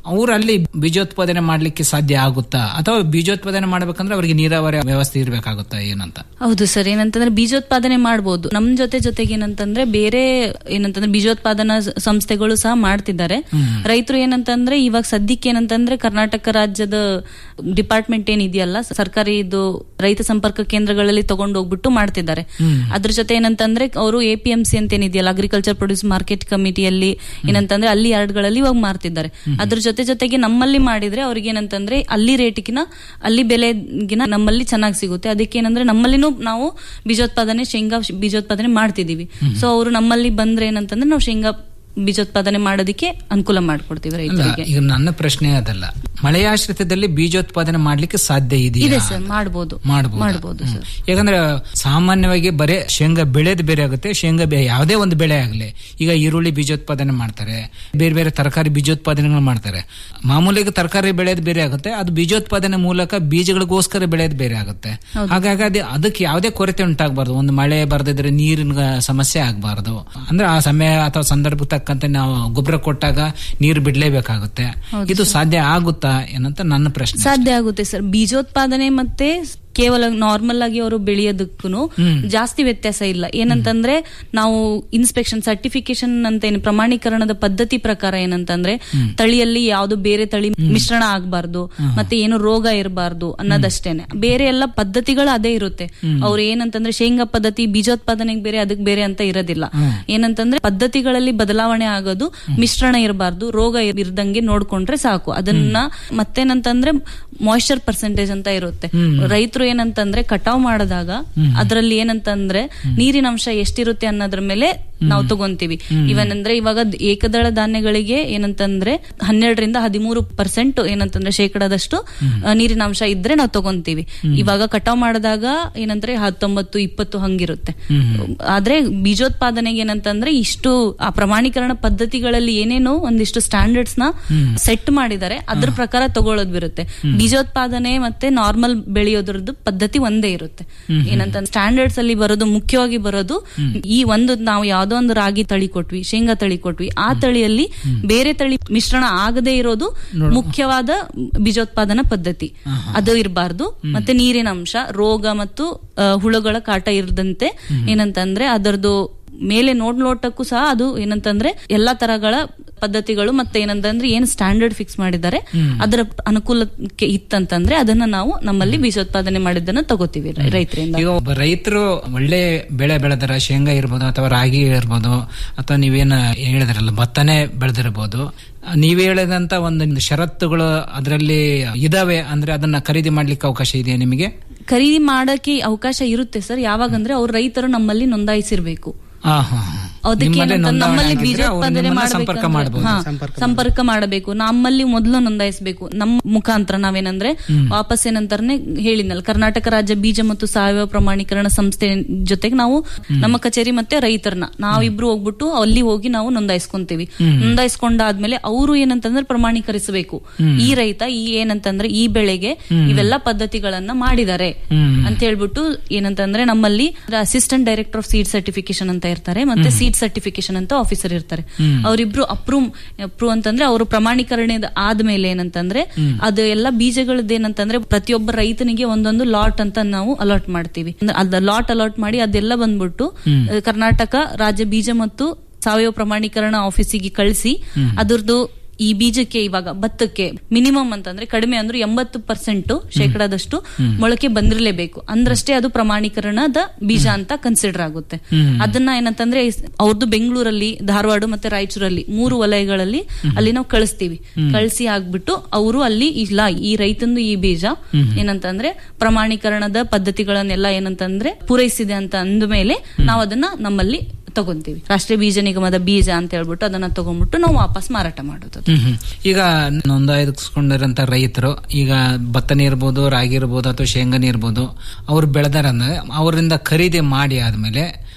ಅವ್ರು ಅಲ್ಲಿ ಬೀಜೋತ್ಪಾದನೆ ಮಾಡ್ಲಿಕ್ಕೆ ಸಾಧ್ಯ ಆಗುತ್ತಾ ಅಥವಾ ಬೀಜೋತ್ಪಾದನೆ ಮಾಡ್ಬೇಕಂದ್ರೆ ಅವರಿಗೆ ನೀರಾವರಿ ವ್ಯವಸ್ಥೆ ಇರಬೇಕಾಗುತ್ತಾ ಏನಂತ ಹೌದು ಸರ್ ಏನಂತಂದ್ರೆ ಬೀಜೋತ್ಪಾದನೆ ಮಾಡ್ಬೋದು ನಮ್ ಜೊತೆ ಜೊತೆಗೆ ಏನಂತಂದ್ರೆ ಬೇರೆ ಏನಂತಂದ್ರೆ ಬೀಜೋತ್ಪಾದನಾ ಸ- ಸಂಸ್ಥೆಗಳು ಸಹ ಮಾಡ್ತಿದ್ದಾರೆ ರೈತರು ಏನಂತಂದ್ರೆ ಇವಾಗ ಸದ್ಯಕ್ಕೆ ಏನಂತಂದ್ರೆ ಕರ್ನಾಟಕ ರಾಜ್ಯದ ಡಿಪಾರ್ಟ್ಮೆಂಟ್ ಏನಿದೆಯಲ್ಲ ಸರ್ಕಾರಿ ಇದು ರೈತ ಸಂಪರ್ಕ ಕೇಂದ್ರಗಳಲ್ಲಿ ತಗೊಂಡು ಹೋಗ್ಬಿಟ್ಟು ಮಾಡ್ತಿದ್ದಾರೆ ಅದ್ರ ಜೊತೆ ಏನಂತಂದ್ರೆ ಅವರು ಎ ಪಿ ಎಂ ಸಿ ಅಂತ ಏನಿದೆಯಲ್ಲ ಅಗ್ರಿಕಲ್ಚರ್ ಪ್ರೊಡ್ಯೂಸ್ ಮಾರ್ಕೆಟ್ ಕಮಿಟಿಯಲ್ಲಿ ಏನಂತಂದ್ರೆ ಅಲ್ಲಿ ಯಾರ್ಡ್ಗಳಲ್ಲಿ ಇವಾಗ ಮಾರ್ತಿದ್ದಾರೆ ಅದ್ರ ಜೊತೆ ಜೊತೆಗೆ ನಮ್ಮಲ್ಲಿ ಮಾಡಿದ್ರೆ ಅವ್ರಿಗೆ ಏನಂತಂದ್ರೆ ಅಲ್ಲಿ ರೇಟಿಗಿನ ಅಲ್ಲಿ ಬೆಲೆಗಿನ ನಮ್ಮಲ್ಲಿ ಚೆನ್ನಾಗಿ ಸಿಗುತ್ತೆ ಅದಕ್ಕೆ ಏನಂದ್ರೆ ನಮ್ಮಲ್ಲಿನೂ ನಾವು ಬೀಜೋತ್ಪಾದನೆ ಶೇಂಗಾ ಬೀಜೋತ್ಪಾದನೆ ಮಾಡ್ತಿದೀವಿ ಸೊ ಅವರು ನಮ್ಮಲ್ಲಿ ಬಂದ್ರೆ ಏನಂತಂದ್ರೆ ನಾವು ಶೇಂಗಾ ಬೀಜೋತ್ಪಾದನೆ ಮಾಡೋದಕ್ಕೆ ಅನುಕೂಲ ಮಾಡ್ಕೊಡ್ತೀವಿ ಅಲ್ಲ ರೈತರಿಗೆ ಈಗ ನನ್ನ ಪ್ರಶ್ನೆ ಅದಲ್ಲ ಮಳೆಯಾಶ್ರಿತದಲ್ಲಿ ಬೀಜೋತ್ಪಾದನೆ ಮಾಡ್ಲಿಕ್ಕೆ ಸಾಧ್ಯ ಇದೆ ಇದೆಯಾ ಸರ್ ಮಾಡ್ಬೋದು ಮಾಡಬಹುದು ಮಾಡ್ಬೋದು ಸರ್ ಯಾಕಂದ್ರೆ ಸಾಮಾನ್ಯವಾಗಿ ಬರೇ ಶೇಂಗಾ ಬೆಳೆದು ಬೇರೆ ಆಗುತ್ತೆ ಶೇಂಗಾ ಬೆ- ಯಾವುದೇ ಒಂದು ಬೆಳೆ ಆಗಲಿ ಈಗ ಈರುಳ್ಳಿ ಬೀಜೋತ್ಪಾದನೆ ಮಾಡ್ತಾರೆ ಬೇರೆ ಬೇರೆ ತರಕಾರಿ ಬೀಜೋತ್ಪಾದನೆಗಳು ಮಾಡ್ತಾರೆ ಮಾಮೂಲಿಗೆ ತರಕಾರಿ ಬೆಳೆಯೋದು ಬೇರೆ ಆಗುತ್ತೆ ಅದು ಬೀಜೋತ್ಪಾದನೆ ಮೂಲಕ ಬೀಜಗಳಿಗೋಸ್ಕರ ಬೆಳೆಯೋದು ಬೇರೆ ಆಗುತ್ತೆ ಹಾಗಾಗಿ ಅದೇ ಅದಕ್ಕೆ ಯಾವುದೇ ಕೊರತೆ ಉಂಟಾಗಬಾರ್ದು ಒಂದು ಮಳೆ ಬರದಿದ್ರೆ ನೀರಿನ ಸಮಸ್ಯೆ ಆಗಬಾರ್ದು ಅಂದ್ರೆ ಆ ಸಮಯ ಅಥವಾ ಸಂದರ್ಭಕ್ಕೆ ತಕ್ಕಂತೆ ನಾವು ಗೊಬ್ಬರ ಕೊಟ್ಟಾಗ ನೀರು ಬಿಡ್ಲೇಬೇಕಾಗುತ್ತೆ ಇದು ಸಾಧ್ಯ ಆಗುತ್ತಾ ಏನಂತ ನನ್ನ ಪ್ರಶ್ನೆ ಸಾಧ್ಯ ಆಗುತ್ತೆ ಸರ್ ಬೀಜೋತ್ಪಾದನೆ ಮತ್ತೆ ಕೇವಲ ನಾರ್ಮಲ್ ಆಗಿ ಅವರು ಬೆಳೆಯೋದಕ್ಕೂ ಜಾಸ್ತಿ ವ್ಯತ್ಯಾಸ ಇಲ್ಲ ಏನಂತಂದ್ರೆ ನಾವು ಇನ್ಸ್ಪೆಕ್ಷನ್ ಸರ್ಟಿಫಿಕೇಶನ್ ಅಂತ ಏನು ಪ್ರಮಾಣೀಕರಣದ ಪದ್ಧತಿ ಪ್ರಕಾರ ಏನಂತಂದ್ರೆ ತಳಿಯಲ್ಲಿ ಯಾವ್ದು ಬೇರೆ ತಳಿ ಮಿಶ್ರಣ ಆಗಬಾರ್ದು ಮತ್ತೆ ಏನು ರೋಗ ಇರಬಾರ್ದು ಅನ್ನೋದಷ್ಟೇನೆ ಬೇರೆ ಎಲ್ಲ ಪದ್ಧತಿಗಳು ಅದೇ ಇರುತ್ತೆ ಅವ್ರು ಏನಂತಂದ್ರೆ ಶೇಂಗಾ ಪದ್ಧತಿ ಬೀಜೋತ್ಪಾದನೆಗೆ ಬೇರೆ ಅದಕ್ಕೆ ಬೇರೆ ಅಂತ ಇರೋದಿಲ್ಲ ಏನಂತಂದ್ರೆ ಪದ್ಧತಿಗಳಲ್ಲಿ ಬದಲಾವಣೆ ಆಗೋದು ಮಿಶ್ರಣ ಇರಬಾರ್ದು ರೋಗ ಇರ್ದಂಗೆ ನೋಡ್ಕೊಂಡ್ರೆ ಸಾಕು ಅದನ್ನ ಮತ್ತೇನಂತಂದ್ರೆ ಮಾಯಿಶ್ಚರ್ ಪರ್ಸೆಂಟೇಜ್ ಅಂತ ಇರುತ್ತೆ ರೈತರು ಏನಂತಂದ್ರೆ ಕಟಾವ್ ಮಾಡಿದಾಗ ಅದರಲ್ಲಿ ಏನಂತಂದ್ರೆ ನೀರಿನ ಅಂಶ ಎಷ್ಟಿರುತ್ತೆ ಅನ್ನೋದ್ರ ಮೇಲೆ ನಾವು ತಗೊಂತೀವಿ ಇವನ್ ಅಂದ್ರೆ ಇವಾಗ ದ್- ಏಕದಳ ಧಾನ್ಯಗಳಿಗೆ ಏನಂತಂದ್ರೆ ಹನ್ನೆರಡರಿಂದ ಹದಿಮೂರು ಪರ್ಸೆಂಟ್ ಏನಂತಂದ್ರೆ ಶೇಕಡದಷ್ಟು ಆ, ನೀರಿನ ಅಂಶ ಇದ್ರೆ ನಾವು ತಗೊಂತೀವಿ ಇವಾಗ ಕಟಾವ್ ಮಾಡಿದಾಗ ಏನಂದ್ರೆ ಹತ್ತೊಂಬತ್ತು ಇಪ್ಪತ್ತು ಹಂಗಿರುತ್ತೆ ಆದ್ರೆ ಬೀಜೋತ್ಪಾದನೆಗೆ ಏನಂತಂದ್ರೆ ಇಷ್ಟು ಆ ಪ್ರಮಾಣೀಕರಣ ಪದ್ಧತಿಗಳಲ್ಲಿ ಏನೇನೋ ಒಂದಿಷ್ಟು ಸ್ಟ್ಯಾಂಡರ್ಡ್ಸ್ ನ ಸೆಟ್ ಮಾಡಿದ್ದಾರೆ ಅದ್ರ ಪ್ರಕಾರ ತಗೊಳ್ಳೋದು ಬರುತ್ತೆ ಬೀಜೋತ್ಪಾದನೆ ಮತ್ತೆ ನಾರ್ಮಲ್ ಬೆಳೆಯೋದ್ರದ್ದು ಪದ್ಧತಿ ಒಂದೇ ಇರುತ್ತೆ ಏನಂತ ಸ್ಟ್ಯಾಂಡರ್ಡ್ಸ್ ಅಲ್ಲಿ ಬರೋದು ಮುಖ್ಯವಾಗಿ ಬರೋದು ಈ ಒಂದು ನಾವು ಯಾವ್ದೋ ಒಂದು ರಾಗಿ ತಳಿ ಕೊಟ್ವಿ ಶೇಂಗಾ ತಳಿ ಕೊಟ್ವಿ ಆ ತಳಿಯಲ್ಲಿ ಬೇರೆ ತಳಿ ಮಿಶ್ರಣ ಆಗದೆ ಇರೋದು ಮುಖ್ಯವಾದ ಬೀಜೋತ್ಪಾದನಾ ಪದ್ಧತಿ ಅದು ಇರಬಾರ್ದು ಮತ್ತೆ ನೀರಿನ ಅಂಶ ರೋಗ ಮತ್ತು ಆ, ಹುಳುಗಳ ಕಾಟ ಇರದಂತೆ ಏನಂತಂದ್ರೆ ಅದರದ್ದು ಮೇಲೆ ನೋಡ್ ನೋಟಕ್ಕೂ ಸಹ ಅದು ಏನಂತಂದ್ರೆ ಎಲ್ಲಾ ತರಗಳ ಪದ್ಧತಿಗಳು ಮತ್ತೆ ಏನಂತಂದ್ರೆ ಏನ್ ಸ್ಟ್ಯಾಂಡರ್ಡ್ ಫಿಕ್ಸ್ ಮಾಡಿದ್ದಾರೆ ಅದರ ಅನುಕೂಲಕ್ಕೆ ಇತ್ತಂತಂದ್ರೆ ಅದನ್ನ ನಾವು ನಮ್ಮಲ್ಲಿ ಬೀಜೋತ್ಪಾದನೆ ಮಾಡಿದ್ದನ್ನ ತಗೋತೀವಿ ರೈ- ರೈತರಿಂದ ಈಗ ಒಬ್ಬ ರೈತರು ಒಳ್ಳೆ ಬೆಳೆ ಬೆಳೆದರ ಶೇಂಗಾ ಇರ್ಬೋದು ಅಥವಾ ರಾಗಿ ಇರ್ಬೋದು ಅಥವಾ ನೀವೇನು ಹೇಳಿದ್ರಲ್ಲ ಭತ್ತನೇ ಬೆಳೆದಿರ್ಬೋದು ನೀವ್ ಹೇಳಿದಂತ ಒಂದೊಂದು ಷರತ್ತುಗಳು ಅದರಲ್ಲಿ ಇದಾವೆ ಅಂದ್ರೆ ಅದನ್ನ ಖರೀದಿ ಮಾಡ್ಲಿಕ್ಕೆ ಅವಕಾಶ ಇದೆಯಾ ನಿಮಗೆ ಖರೀದಿ ಮಾಡಕ್ಕೆ ಅವಕಾಶ ಇರುತ್ತೆ ಸರ್ ಯಾವಾಗಂದ್ರೆ ಅವ್ರ ರೈತರು ನಮ್ಮಲ್ಲಿ ನೋಂದಾಯಿಸಿರ್ಬೇಕು ಆ, ಹಾ, ಹಾ. ಅದಕ್ಕೆ ನಿಮ್ಮಲ್ಲಿ ಏನಂತ ನೋಂದಣಿ ನಮ್ಮಲ್ಲಿ ಆಗಿದ್ರೆ ಅವ್ರು ಬೀಜೋತ್ಪಾದನೆ ನಿಮ್ಮನ್ನ ಸಂಪರ್ಕ ಮಾಡ್ಬೇಕಂದ್ರೆ- ಮಾಡಬಹುದು ಹಾ, ಸಂಪರ್ಕ ಮಾಡಬೇಕು ನಮ್ಮಲ್ಲಿ ಮೊದಲು ನೋಂದಾಯಿಸಬೇಕು ನಮ್ಮ ಮುಖಾಂತರ ನಾವೇನಂದ್ರೆ ವಾಪಸ್ ಏನಂತಾರನೆ ಹೇಳಿದ್ನಲ್ಲ ಕರ್ನಾಟಕ ರಾಜ್ಯ ಬೀಜ ಮತ್ತು ಸಾವಯವ ಪ್ರಮಾಣೀಕರಣ ಸಂಸ್ಥೆ ಜೊತೆಗೆ ನಾವು ನಮ್ಮ ಕಚೇರಿ ಮತ್ತೆ ರೈತರನ್ನ ನಾವಿಬ್ರು ಹೋಗ್ಬಿಟ್ಟು ಅಲ್ಲಿ ಹೋಗಿ ನಾವು ನೋಂದಾಯಿಸ್ಕೊಂತೀವಿ ನೋಂದಾಯಿಸ್ಕೊಂಡಾದ್ಮೇಲೆ ಅವರು ಏನಂತಂದ್ರೆ ಪ್ರಮಾಣೀಕರಿಸಬೇಕು ಈ ರೈತ ಈ ಏನಂತಂದ್ರೆ ಈ ಬೆಳೆಗೆ ಇವೆಲ್ಲ ಪದ್ಧತಿಗಳನ್ನ ಮಾಡಿದ್ದಾರೆ ಅಂತ ಹೇಳ್ಬಿಟ್ಟು ಏನಂತಂದ್ರೆ ನಮ್ಮಲ್ಲಿ assistant director of seed certification ಅಂತ ಇರ್ತಾರೆ ಮತ್ತೆ ಸೀಡ್ ಸರ್ಟಿಫಿಕೇಶನ್ ಅಂತ ಆಫೀಸರ್ ಇರ್ತಾರೆ ಅವರಿಬ್ರು ಅಪ್ರೂವ್ ಅಪ್ರೂವ್ ಅಂತಂದ್ರೆ ಅವರು ಪ್ರಮಾಣೀಕರಣ ಆದ್ಮೇಲೆ ಏನಂತಂದ್ರೆ ಅದು ಎಲ್ಲ ಬೀಜಗಳದ್ದು ಏನಂತಂದ್ರೆ ಪ್ರತಿಯೊಬ್ಬ ರೈತನಿಗೆ ಒಂದೊಂದು ಲಾಟ್ ಅಂತ ನಾವು ಅಲಾಟ್ ಮಾಡ್ತೀವಿ ಅಂದ್ರೆ ಅದ ಲಾಟ್ ಅಲಾಟ್ ಮಾಡಿ ಅದೆಲ್ಲ ಬಂದ್ಬಿಟ್ಟು ಅಹ್, ಕರ್ನಾಟಕ ರಾಜ್ಯ ಬೀಜ ಮತ್ತು ಸಾವಯವ ಪ್ರಮಾಣೀಕರಣ ಆಫೀಸಿಗೆ ಕಳಿಸಿ ಅದರದ್ದು ಈ ಬೀಜಕ್ಕೆ ಇವಾಗ ಭತ್ತಕ್ಕೆ ಮಿನಿಮಮ್ ಅಂತಂದ್ರೆ ಕಡಿಮೆ ಅಂದ್ರೆ ಎಂಬತ್ತು ಪರ್ಸೆಂಟ್ ಶೇಕಡಾದಷ್ಟು ಮೊಳಕೆ ಬಂದಿರಲೇಬೇಕು ಅಂದ್ರಷ್ಟೇ ಅದು ಪ್ರಮಾಣೀಕರಣದ ಬೀಜ ಅಂತ ಕನ್ಸಿಡರ್ ಆಗುತ್ತೆ ಅದನ್ನ ಏನಂತಂದ್ರೆ ಇಸ್- ಅವ್ರದ್ದು ಬೆಂಗಳೂರಲ್ಲಿ ಧಾರವಾಡ ಮತ್ತೆ ರಾಯಚೂರಲ್ಲಿ ಮೂರು ವಲಯಗಳಲ್ಲಿ ಅಲ್ಲಿ ನಾವು ಕಳಿಸ್ತೀವಿ ಕಳಿಸಿ ಆಗ್ಬಿಟ್ಟು ಅವರು ಅಲ್ಲಿ ಇಲ್ಲ ಈ ರೈತಂದು ಈ ಬೀಜ ಏನಂತಂದ್ರೆ ಪ್ರಮಾಣೀಕರಣದ ಪದ್ಧತಿಗಳನ್ನೆಲ್ಲ ಏನಂತಂದ್ರೆ ಪೂರೈಸಿದೆ ಅಂತ ಅಂದ ಮೇಲೆ ನಾವು ಅದನ್ನ ನಮ್ಮಲ್ಲಿ ತಗೊಂತೀವಿ ರಾಷ್ಟ್ರೀಯ ಬೀಜ ನಿಗಮದ ಬೀಜ ಅಂತ ಹೇಳ್ಬಿಟ್ಟು ಅದನ್ನ ತಗೊಂಡ್ಬಿಟ್ಟು ನಾವು ವಾಪಸ್ ಮಾರಾಟ ಮಾಡೋದು ಹ್ಮ್ ಹ್ಮ್. ಈಗ ನೋಂದಾಯಿಸ್ಕೊಂಡಿರಂತ ರೈತರು ಈಗ ಭತ್ತನೇ ಇರ್ಬೋದು ರಾಗಿ ಇರ್ಬೋದು ಅಥವಾ ಶೇಂಗಾನೇ ಇರ್ಬೋದು ಅವ್ರು ಬೆಳೆದಾರಂದ್ರೆ ಅವರಿಂದ ಖರೀದಿ ಮಾಡಿ ಆದ್ಮೇಲೆ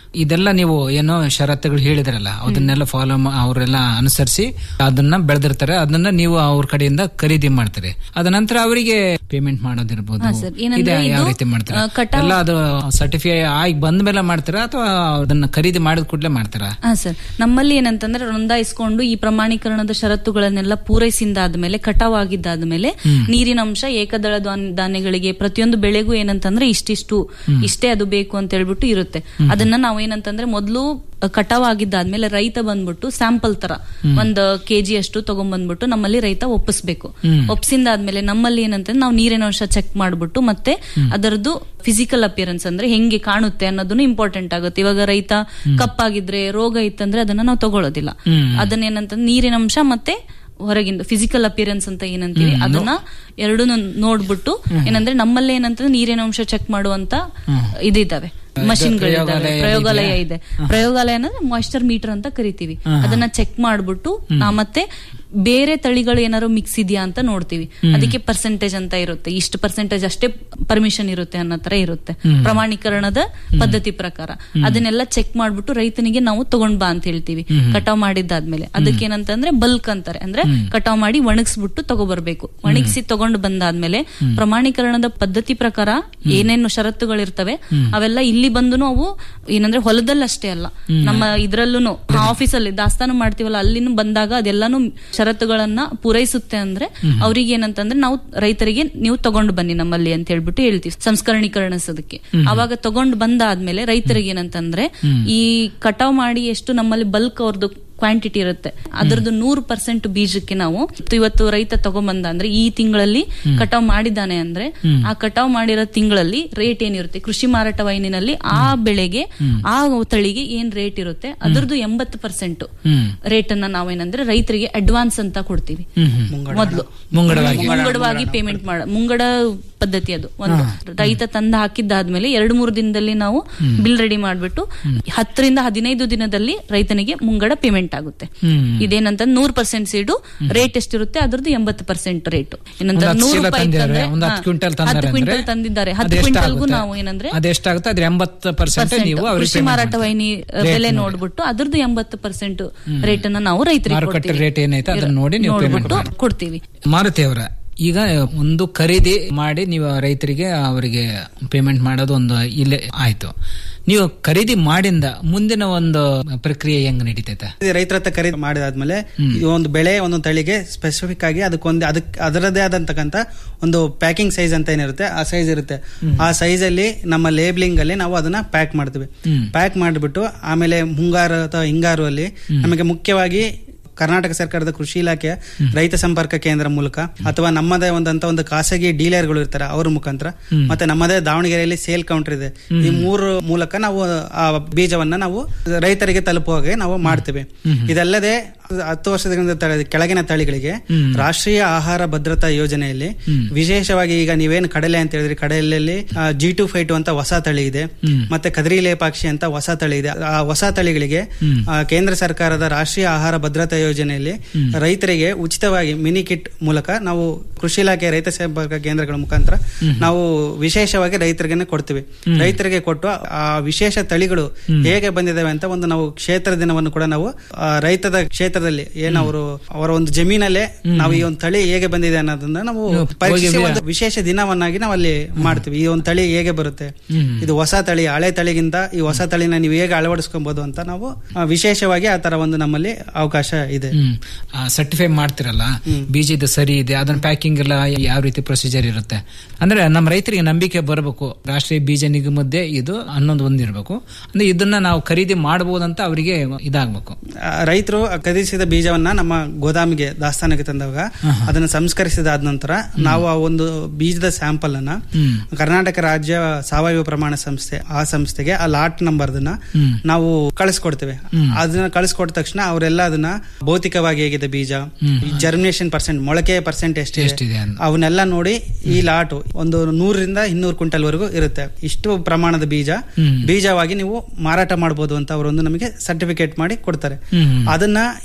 ಇದೆಲ್ಲ ನೀವು ಏನೋ ಷರತ್ತುಗಳು ಹೇಳಿದ್ರಲ್ಲ ಅದನ್ನೆಲ್ಲ ಫಾಲೋ ಅವರೆಲ್ಲ ಅನುಸರಿಸಿ ಅದನ್ನ ಬೆಳೆದಿರ್ತಾರೆ ಅದನ್ನ ನೀವು ಅವ್ರ ಕಡೆಯಿಂದ ಖರೀದಿ ಮಾಡ್ತೀರಿ ಅದ ನಂತರ ಅವರಿಗೆ ಪೇಮೆಂಟ್ ಮಾಡೋದಿರ್ಬೋದು ಹಾ, ಸರ್. ಏನಂದ್ರೆ ಇದೆ ಯಾವ ಇದು, ರೀತಿ ಮಾಡ್ತೀರಾ ಆ, ಕಟಾವ್- ಎಲ್ಲ ಅದು ಸರ್ಟಿಫೈ ಆಗಿ ಬಂದ ಮೇಲೆ ಮಾಡ್ತೀರಾ ಅಥವಾ ಅದನ್ನ ಖರೀದಿ ಮಾಡಿದ ಕೂಡಲೇ ಮಾಡ್ತೀರಾ ಹಾ ಸರ್ ನಮ್ಮಲ್ಲಿ ಏನಂತಂದ್ರೆ ನೋಂದಾಯಿಸ್ಕೊಂಡು ಈ ಪ್ರಮಾಣೀಕರಣದ ಷರತ್ತುಗಳನ್ನೆಲ್ಲ ಪೂರೈಸಿಂದಾದ್ಮೇಲೆ ಕಟಾವ್ ಆಗಿದ್ದಾದ್ಮೇಲೆ ನೀರಿನ ಅಂಶ ಏಕದಳ ಧಾನ್- ಧಾನ್ಯಗಳಿಗೆ ಪ್ರತಿಯೊಂದು ಬೆಳೆಗೂ ಏನಂತಂದ್ರೆ ಇಷ್ಟಿಷ್ಟು ಇಷ್ಟೇ ಅದು ಬೇಕು ಅಂತ ಹೇಳ್ಬಿಟ್ಟು ಇರುತ್ತೆ ಅದನ್ನ ನಾವು ಏನಂತಂದ್ರೆ ಮೊದಲು ಕಟಾವ್ ಆಗಿದ್ದಾದ್ಮೇಲೆ ರೈತ ಬಂದ್ಬಿಟ್ಟು ಸ್ಯಾಂಪಲ್ ತರ ಒಂದ್ ಕೆಜಿ ಅಷ್ಟು ತಗೊಂಡ್ಬಂದ್ಬಿಟ್ಟು ನಮ್ಮಲ್ಲಿ ರೈತ ಒಪ್ಪಿಸ್ಬೇಕು ಒಪ್ಸಿಂದಾದ್ಮೇಲೆ ನಮ್ಮಲ್ಲಿ ಏನಂತಂದ್ರೆ ನಾವು ನೀರಿನ ಅಂಶ ಚೆಕ್ ಮಾಡ್ಬಿಟ್ಟು ಮತ್ತೆ ಅದರದ್ದು ಫಿಸಿಕಲ್ ಅಪಿಯರೆನ್ಸ್ ಅಂದ್ರೆ ಹೆಂಗೆ ಕಾಣುತ್ತೆ ಅನ್ನೋದನ್ನು ಇಂಪಾರ್ಟೆಂಟ್ ಆಗುತ್ತೆ ಇವಾಗ ರೈತ ಕಪ್ಪಾಗಿದ್ರೆ ರೋಗ ಇತ್ತಂದ್ರೆ ಅದನ್ನ ನಾವು ತಗೊಳ್ಳೋದಿಲ್ಲ ಅದನ್ನ ಏನಂತಂದ್ರೆ ನೀರಿನ ಅಂಶ ಮತ್ತೆ ಹೊರಗಿಂದ ಫಿಸಿಕಲ್ ಅಪಿಯರೆನ್ಸ್ ಅಂತ ಏನಂತೀವಿ ಅದನ್ನ ಎರಡನ್ನೂ ನೋಡ್ಬಿಟ್ಟು ಏನಂದ್ರೆ ನಮ್ಮಲ್ಲಿ ಏನಂತಂದ್ರೆ ನೀರಿನ ಅಂಶ ಚೆಕ್ ಮಾಡುವಂತ ಇದಿದ್ದಾವೆ ಮಷಿನ್ಗಳಿದ್ದಾವೆ ಪ್ರಯೋಗಾಲಯ ಇದೆ ಪ್ರಯೋಗಾಲಯ ಅಂದ್ರೆ ಮಾಯಿಶ್ಚರ್ ಮೀಟರ್ ಅಂತ ಕರಿತೀವಿ ಅದನ್ನ ಚೆಕ್ ಮಾಡ್ಬಿಟ್ಟು ನಾ ಮತ್ತೆ ಬೇರೆ ತಳಿಗಳು ಏನಾದ್ರು ಮಿಕ್ಸ್ ಇದೆಯಾ ಅಂತ ನೋಡ್ತೀವಿ ಅದಕ್ಕೆ ಪರ್ಸೆಂಟೇಜ್ ಅಂತ ಇರುತ್ತೆ ಇಷ್ಟು ಪರ್ಸೆಂಟೇಜ್ ಅಷ್ಟೇ ಪರ್ಮಿಷನ್ ಇರುತ್ತೆ ಅನ್ನೋ ತರ ಇರುತ್ತೆ ಪ್ರಮಾಣೀಕರಣದ ಪದ್ಧತಿ ಪ್ರಕಾರ ಅದನ್ನೆಲ್ಲ ಚೆಕ್ ಮಾಡ್ಬಿಟ್ಟು ರೈತನಿಗೆ ನಾವು ತಗೊಂಡ್ ಬಾ ಅಂತ ಹೇಳ್ತೀವಿ ಕಟಾವ್ ಮಾಡಿದ್ದಾದ್ಮೇಲೆ ಅದಕ್ಕೆ ಏನಂತಂದ್ರೆ ಬಲ್ಕ್ ಅಂತಾರೆ ಅಂದ್ರೆ ಕಟಾವ್ ಮಾಡಿ ಒಣಗಿಸ್ಬಿಟ್ಟು ತಗೊಬರ್ಬೇಕು ಒಣಗಿಸಿ ತಗೊಂಡು ಬಂದಾದ್ಮೇಲೆ ಪ್ರಮಾಣೀಕರಣದ ಪದ್ಧತಿ ಪ್ರಕಾರ ಏನೇನು ಷರತ್ತುಗಳಿರ್ತವೆ ಅವೆಲ್ಲ ಇಲ್ಲಿ ಬಂದು ಅವು ಏನಂದ್ರೆ ಹೊಲದಲ್ಲಿ ಅಷ್ಟೇ ಅಲ್ಲ ನಮ್ಮ ಇದ್ರಲ್ಲೂ ಆಫೀಸಲ್ಲಿ ದಾಸ್ತಾನು ಮಾಡ್ತೀವಲ್ಲ ಅಲ್ಲಿನೂ ಬಂದಾಗ ಅದೆಲ್ಲಾನು ಷರತ್ತುಗಳನ್ನ ಪೂರೈಸುತ್ತೆ ಅಂದ್ರೆ ಅವ್ರಿಗೆ ಏನಂತಂದ್ರೆ ನಾವು ರೈತರಿಗೆ ನೀವು ತಗೊಂಡು ಬನ್ನಿ ನಮ್ಮಲ್ಲಿ ಅಂತ ಹೇಳ್ಬಿಟ್ಟು ಹೇಳ್ತೀವಿ ಸಂಸ್ಕರಣೀಕರಣಿಸೋದಕ್ಕೆ ಅವಾಗ ತಗೊಂಡು ಬಂದಾದ್ಮೇಲೆ ರೈತರಿಗೆ ಏನಂತಂದ್ರೆ ಈ ಕಟಾವ್ ಮಾಡಿ ಎಷ್ಟು ನಮ್ಮಲ್ಲಿ ಬಲ್ಕ್ ಅವ್ರದ್ದು ಕ್ವಾಂಟಿಟಿ ಇರುತ್ತೆ ಅದರದ್ದು ನೂರು ಪರ್ಸೆಂಟ್ ಬೀಜಕ್ಕೆ ನಾವು ಇವತ್ತು ರೈತ ತಗೊಂಬಂದ ಅಂದ್ರೆ ಈ ತಿಂಗಳಲ್ಲಿ ಕಟಾವ್ ಮಾಡಿದ್ದಾನೆ ಅಂದ್ರೆ ಆ ಕಟಾವ್ ಮಾಡಿರೋ ತಿಂಗಳಲ್ಲಿ ರೇಟ್ ಏನಿರುತ್ತೆ ಕೃಷಿ ಮಾರಾಟ ವೈನಿನಲ್ಲಿ ಆ ಬೆಳೆಗೆ ಆ ತಳಿಗೆ ಏನ್ ರೇಟ್ ಇರುತ್ತೆ ಅದ್ರದ್ದು ಎಂಬತ್ತು ಪರ್ಸೆಂಟ್ ರೇಟ್ ಅನ್ನ ನಾವೇನಂದ್ರೆ ರೈತರಿಗೆ ಅಡ್ವಾನ್ಸ್ ಅಂತ ಕೊಡ್ತೀವಿ ಮೊದಲು ಮುಂಗಡವಾಗಿ ಮುಂಗಡವಾಗಿ ಪೇಮೆಂಟ್ ಮಾಡ ಮುಂಗಡ ಪದ್ಧತಿ ಅದು ಒಂದು ರೈತ ತಂದ ಹಾಕಿದ್ದಾದ್ಮೇಲೆ ಎರಡು ಮೂರು ದಿನದಲ್ಲಿ ನಾವು ಬಿಲ್ ರೆಡಿ ಮಾಡ್ಬಿಟ್ಟು ಹತ್ತರಿಂದ ಹದಿನೈದು ದಿನದಲ್ಲಿ ರೈತನಿಗೆ ಮುಂಗಡ ಪೇಮೆಂಟ್ ಆಗುತ್ತೆ ಇದೇನಂತ ನೂರ್ ಪರ್ಸೆಂಟ್ ಸೀಡು ರೇಟ್ ಎಷ್ಟಿರುತ್ತೆ ಅದ್ರದ್ದು ಎಂಬತ್ತು ಪರ್ಸೆಂಟ್ ರೇಟ್ ಏನಂತ ಒಂದು ಹತ್ತು ನೂರು ಚೀಲ ರೂಪಾಯಿ ತಂದಿದ್ದಾರೆ, ಇತ್ತಂದ್ರೆ, ಒಂದು ಹಾ, ಹತ್ತು ಕ್ವಿಂಟಲ್ ಹತ್ತು ತಂದಾರೆ ಕ್ವಿಂಟಲ್ ಅಂದ್ರೆ ತಂದಿದ್ದಾರೆ ಹತ್ತು ಅದೆಷ್ಟಾಗುತ್ತೆ? ಕ್ವಿಂಟಲ್ಗೂ ನಾವು ಏನಂದ್ರೆ ಅದೆಷ್ಟಾಗುತ್ತೆ ಅದ್ರ ಎಂಬತ್ತು ಪರ್ಸೆಂಟ್ ನೀವು ಅವ್ರಿಗೆ ಕೃಷಿ payment ಮಾರಾಟ ಮಾಡ್ತೀರಿ. ವೈನಿ ಬೆಲೆ ನೋಡ್ಬಿಟ್ಟು ಅದ್ರದ್ದು ಎಂಬತ್ತು ಪರ್ಸೆಂಟ್ ರೇಟ್ ಅನ್ನ ನಾವು ರೈತರಿಗೆ ಮಾರುಕಟ್ಟೆ ಕೊಡ್ತೀವಿ. ರೇಟ್ ಏನೈತೆ ಅದನ್ನ ನೋಡಿ ನೀವು payment ನೋಡ್ಬಿಟ್ಟು ಕೊಡ್ತೀವಿ ಮಾರುತಿ ಅವರ ಈಗ ಒಂದು ಖರೀದಿ ಮಾಡಿ ನೀವು ರೈತರಿಗೆ ಅವರಿಗೆ ಪೇಮೆಂಟ್ ಮಾಡೋದು ಒಂದು ಇಲ್ಲೇ ಆಯ್ತು ನೀವು ಖರೀದಿ ಮಾಡಿಂದ ಮುಂದಿನ ಒಂದು ಪ್ರಕ್ರಿಯೆ ಹೆಂಗ್ ನಡೀತೈತೆ ಇದು ರೈತರ ಹತ್ರ ಖರೀದಿ ಮಾಡಿದಾದ್ಮೇಲೆ ಈ ಒಂದು ಬೆಳೆ ಒಂದೊಂದು ತಳಿಗೆ ಸ್ಪೆಸಿಫಿಕ್ ಆಗಿ ಅದಕ್ಕೊಂದು ಅದಕ್ಕೆ ಅದರದೇ ಆದಂತಕ್ಕಂತ ಒಂದು ಪ್ಯಾಕಿಂಗ್ ಸೈಜ್ ಅಂತ ಏನಿರುತ್ತೆ ಆ ಸೈಜ್ ಇರುತ್ತೆ ಆ ಸೈಜ್ ಅಲ್ಲಿ ನಮ್ಮ ಲೇಬ್ಲಿಂಗ್ ಅಲ್ಲಿ ನಾವು ಅದನ್ನ ಪ್ಯಾಕ್ ಮಾಡ್ತೀವಿ ಪ್ಯಾಕ್ ಮಾಡಿಬಿಟ್ಟು ಆಮೇಲೆ ಮುಂಗಾರು ಅಥವಾ ಹಿಂಗಾರು ಅಲ್ಲಿ ನಮಗೆ ಮುಖ್ಯವಾಗಿ ಕರ್ನಾಟಕ ಸರ್ಕಾರದ ಕೃಷಿ ಇಲಾಖೆಯ ರೈತ ಸಂಪರ್ಕ ಕೇಂದ್ರ ಮೂಲಕ ಅಥವಾ ನಮ್ಮದೇ ಒಂದಂತ ಒಂದು ಖಾಸಗಿ ಡೀಲರ್ಗಳು ಇರ್ತಾರೆ ಅವ್ರ ಮುಖಾಂತರ ಮತ್ತೆ ನಮ್ಮದೇ ದಾವಣಗೆರೆಯಲ್ಲಿ ಸೇಲ್ ಕೌಂಟರ್ ಇದೆ ಈ ಮೂರು ಮೂಲಕ ನಾವು ಆ ಬೀಜವನ್ನ ನಾವು ರೈತರಿಗೆ ತಲುಪುವ ಹಾಗೆ ನಾವು ಮಾಡ್ತೀವಿ ಇದಲ್ಲದೆ ಹತ್ತು ವರ್ಷದಿಂದ ತಳ- ಕೆಳಗಿನ ತಳಿಗಳಿಗೆ ರಾಷ್ಟ್ರೀಯ ಆಹಾರ ಭದ್ರತಾ ಯೋಜನೆಯಲ್ಲಿ ವಿಶೇಷವಾಗಿ ಈಗ ನೀವೇನು ಕಡಲೆ ಅಂತ ಹೇಳಿದ್ರಿ ಕಡಲೆಯಲ್ಲಿ ಜಿ ಟು ಫೈವ್ ಟು ಅಂತ ಹೊಸ ತಳಿ ಇದೆ ಮತ್ತೆ ಕದರಿ ಲೇಪಾಕ್ಷಿ ಅಂತ ಹೊಸ ತಳಿ ಇದೆ ಆ ಹೊಸ ತಳಿಗಳಿಗೆ ಆ, ಕೇಂದ್ರ ಸರ್ಕಾರದ ರಾಷ್ಟ್ರೀಯ ಆಹಾರ ಭದ್ರತಾ ಯೋಜನೆಯಲ್ಲಿ ರೈತರಿಗೆ ಉಚಿತವಾಗಿ ಮಿನಿ ಕಿಟ್ ಮೂಲಕ ನಾವು ಕೃಷಿ ಇಲಾಖೆ ರೈತ ಸಂಪರ್ಕ ಕೇಂದ್ರಗಳ ಮುಖಾಂತರ ನಾವು ವಿಶೇಷವಾಗಿ ರೈತರಿಗೆ ಕೊಡ್ತೀವಿ ರೈತರಿಗೆ ಕೊಟ್ಟು ಆ ವಿಶೇಷ ತಳಿಗಳು ಹೇಗೆ ಬಂದಿದ್ದಾವೆ ಅಂತ ಒಂದು ನಾವು ಕ್ಷೇತ್ರ ದಿನವನ್ನು ಕೂಡ ನಾವು ಆ, ರೈತದ ಕ್ಷೇತ್ರದಲ್ಲಿ ಏನವರು ಅವರ ಒಂದು ಜಮೀನಲ್ಲೇ ನಾವು ಈ ಒಂದು ತಳಿ ಹೇಗೆ ಬಂದಿದೆ ಅನ್ನೋದನ್ನ ನಾವು ಪರೀಕ್ಷಿಸಿ ಒಂದು ವಿಶೇಷ ದಿನವನ್ನಾಗಿ ನಾವು ಅಲ್ಲಿ ಮಾಡ್ತೀವಿ ಈ ಒಂದು ತಳಿ ಹೇಗೆ ಬರುತ್ತೆ ಇದು ಹೊಸ ತಳಿ ಹಳೆ ತಳಿಗಿಂತ ಈ ಹೊಸ ತಳಿನ ನೀವು ಹೇಗೆ ಅಳವಡಿಸ್ಕೊಬಹುದು ಅಂತ ನಾವು ಆ, ವಿಶೇಷವಾಗಿ ಆ ತರ ಒಂದು ನಮ್ಮಲ್ಲಿ ಅವಕಾಶ ಇದೆ ಸರ್ಟಿಫೈ ಮಾಡ್ತಿರಲ್ಲ ಬೀಜ ಇದು ಸರಿ ಇದೆ ಅದನ್ನ ಪ್ಯಾಕಿಂಗ್ ಎಲ್ಲ ಯಾವ ರೀತಿ ಪ್ರೊಸೀಜರ್ ಇರುತ್ತೆ ಅಂದ್ರೆ ನಮ್ಮ ರೈತರಿಗೆ ನಂಬಿಕೆ ಬರಬೇಕು ರಾಷ್ಟ್ರೀಯ ಬೀಜ ನಿಗಮದ್ದೇ ಇದು ಅನ್ನೊಂದು ಒಂದಿರಬೇಕು ಅಂದ್ರೆ ಇದನ್ನ ನಾವು ಖರೀದಿ ಮಾಡಬಹುದಂತ ಅವರಿಗೆ ಇದಾಗಬೇಕು ಆ, ರೈತರು ಖರೀದಿಸಿದ ಬೀಜವನ್ನ ನಮ್ಮ ಗೋದಾಮಿಗೆ ದಾಸ್ತಾನಿಗೆ ತಂದಾಗ ಅದನ್ನ ಸಂಸ್ಕರಿಸಿದಾದ ನಂತರ ನಾವು ಆ ಒಂದು ಬೀಜದ ಸ್ಯಾಂಪಲ್ ಅನ್ನ ಕರ್ನಾಟಕ ರಾಜ್ಯ ಸಾವಯವ ಪ್ರಮಾಣ ಸಂಸ್ಥೆ ಆ ಸಂಸ್ಥೆಗೆ ಆ ಲಾಟ್ ನಂಬರ್ದನ್ನ ನಾವು ಕಳಿಸ್ಕೊಡ್ತೇವೆ ಅದನ್ನ ಕಳಿಸ್ಕೊಟ್ಟ ತಕ್ಷಣ ಅವರೆಲ್ಲ ಅದನ್ನ ಭೌತಿಕವಾಗಿ ಹೇಗಿದೆ ಬೀಜ ಜರ್ಮಿನೇಷನ್ ಪರ್ಸೆಂಟ್ ಮೊಳಕೆ ಪರ್ಸೆಂಟ್ ಎಷ್ಟಿದೆ ಎಷ್ಟಿದೆ ಅಂತ. ಅವನ್ನೆಲ್ಲ ನೋಡಿ ಈ ಲಾಟು ಒಂದು ನೂರರಿಂದ ಇನ್ನೂರು ಕ್ವಿಂಟಲ್ ವರೆಗೂ ಇರುತ್ತೆ ಇಷ್ಟು ಪ್ರಮಾಣದ ಬೀಜ ಬೀಜವಾಗಿ ನೀವು ಮಾರಾಟ ಮಾಡಬಹುದು ಅಂತ ಅವರೊಂದು ನಮಗೆ ಸರ್ಟಿಫಿಕೇಟ್ ಮಾಡಿ ಕೊಡ್ತಾರೆ ಅದನ್ನ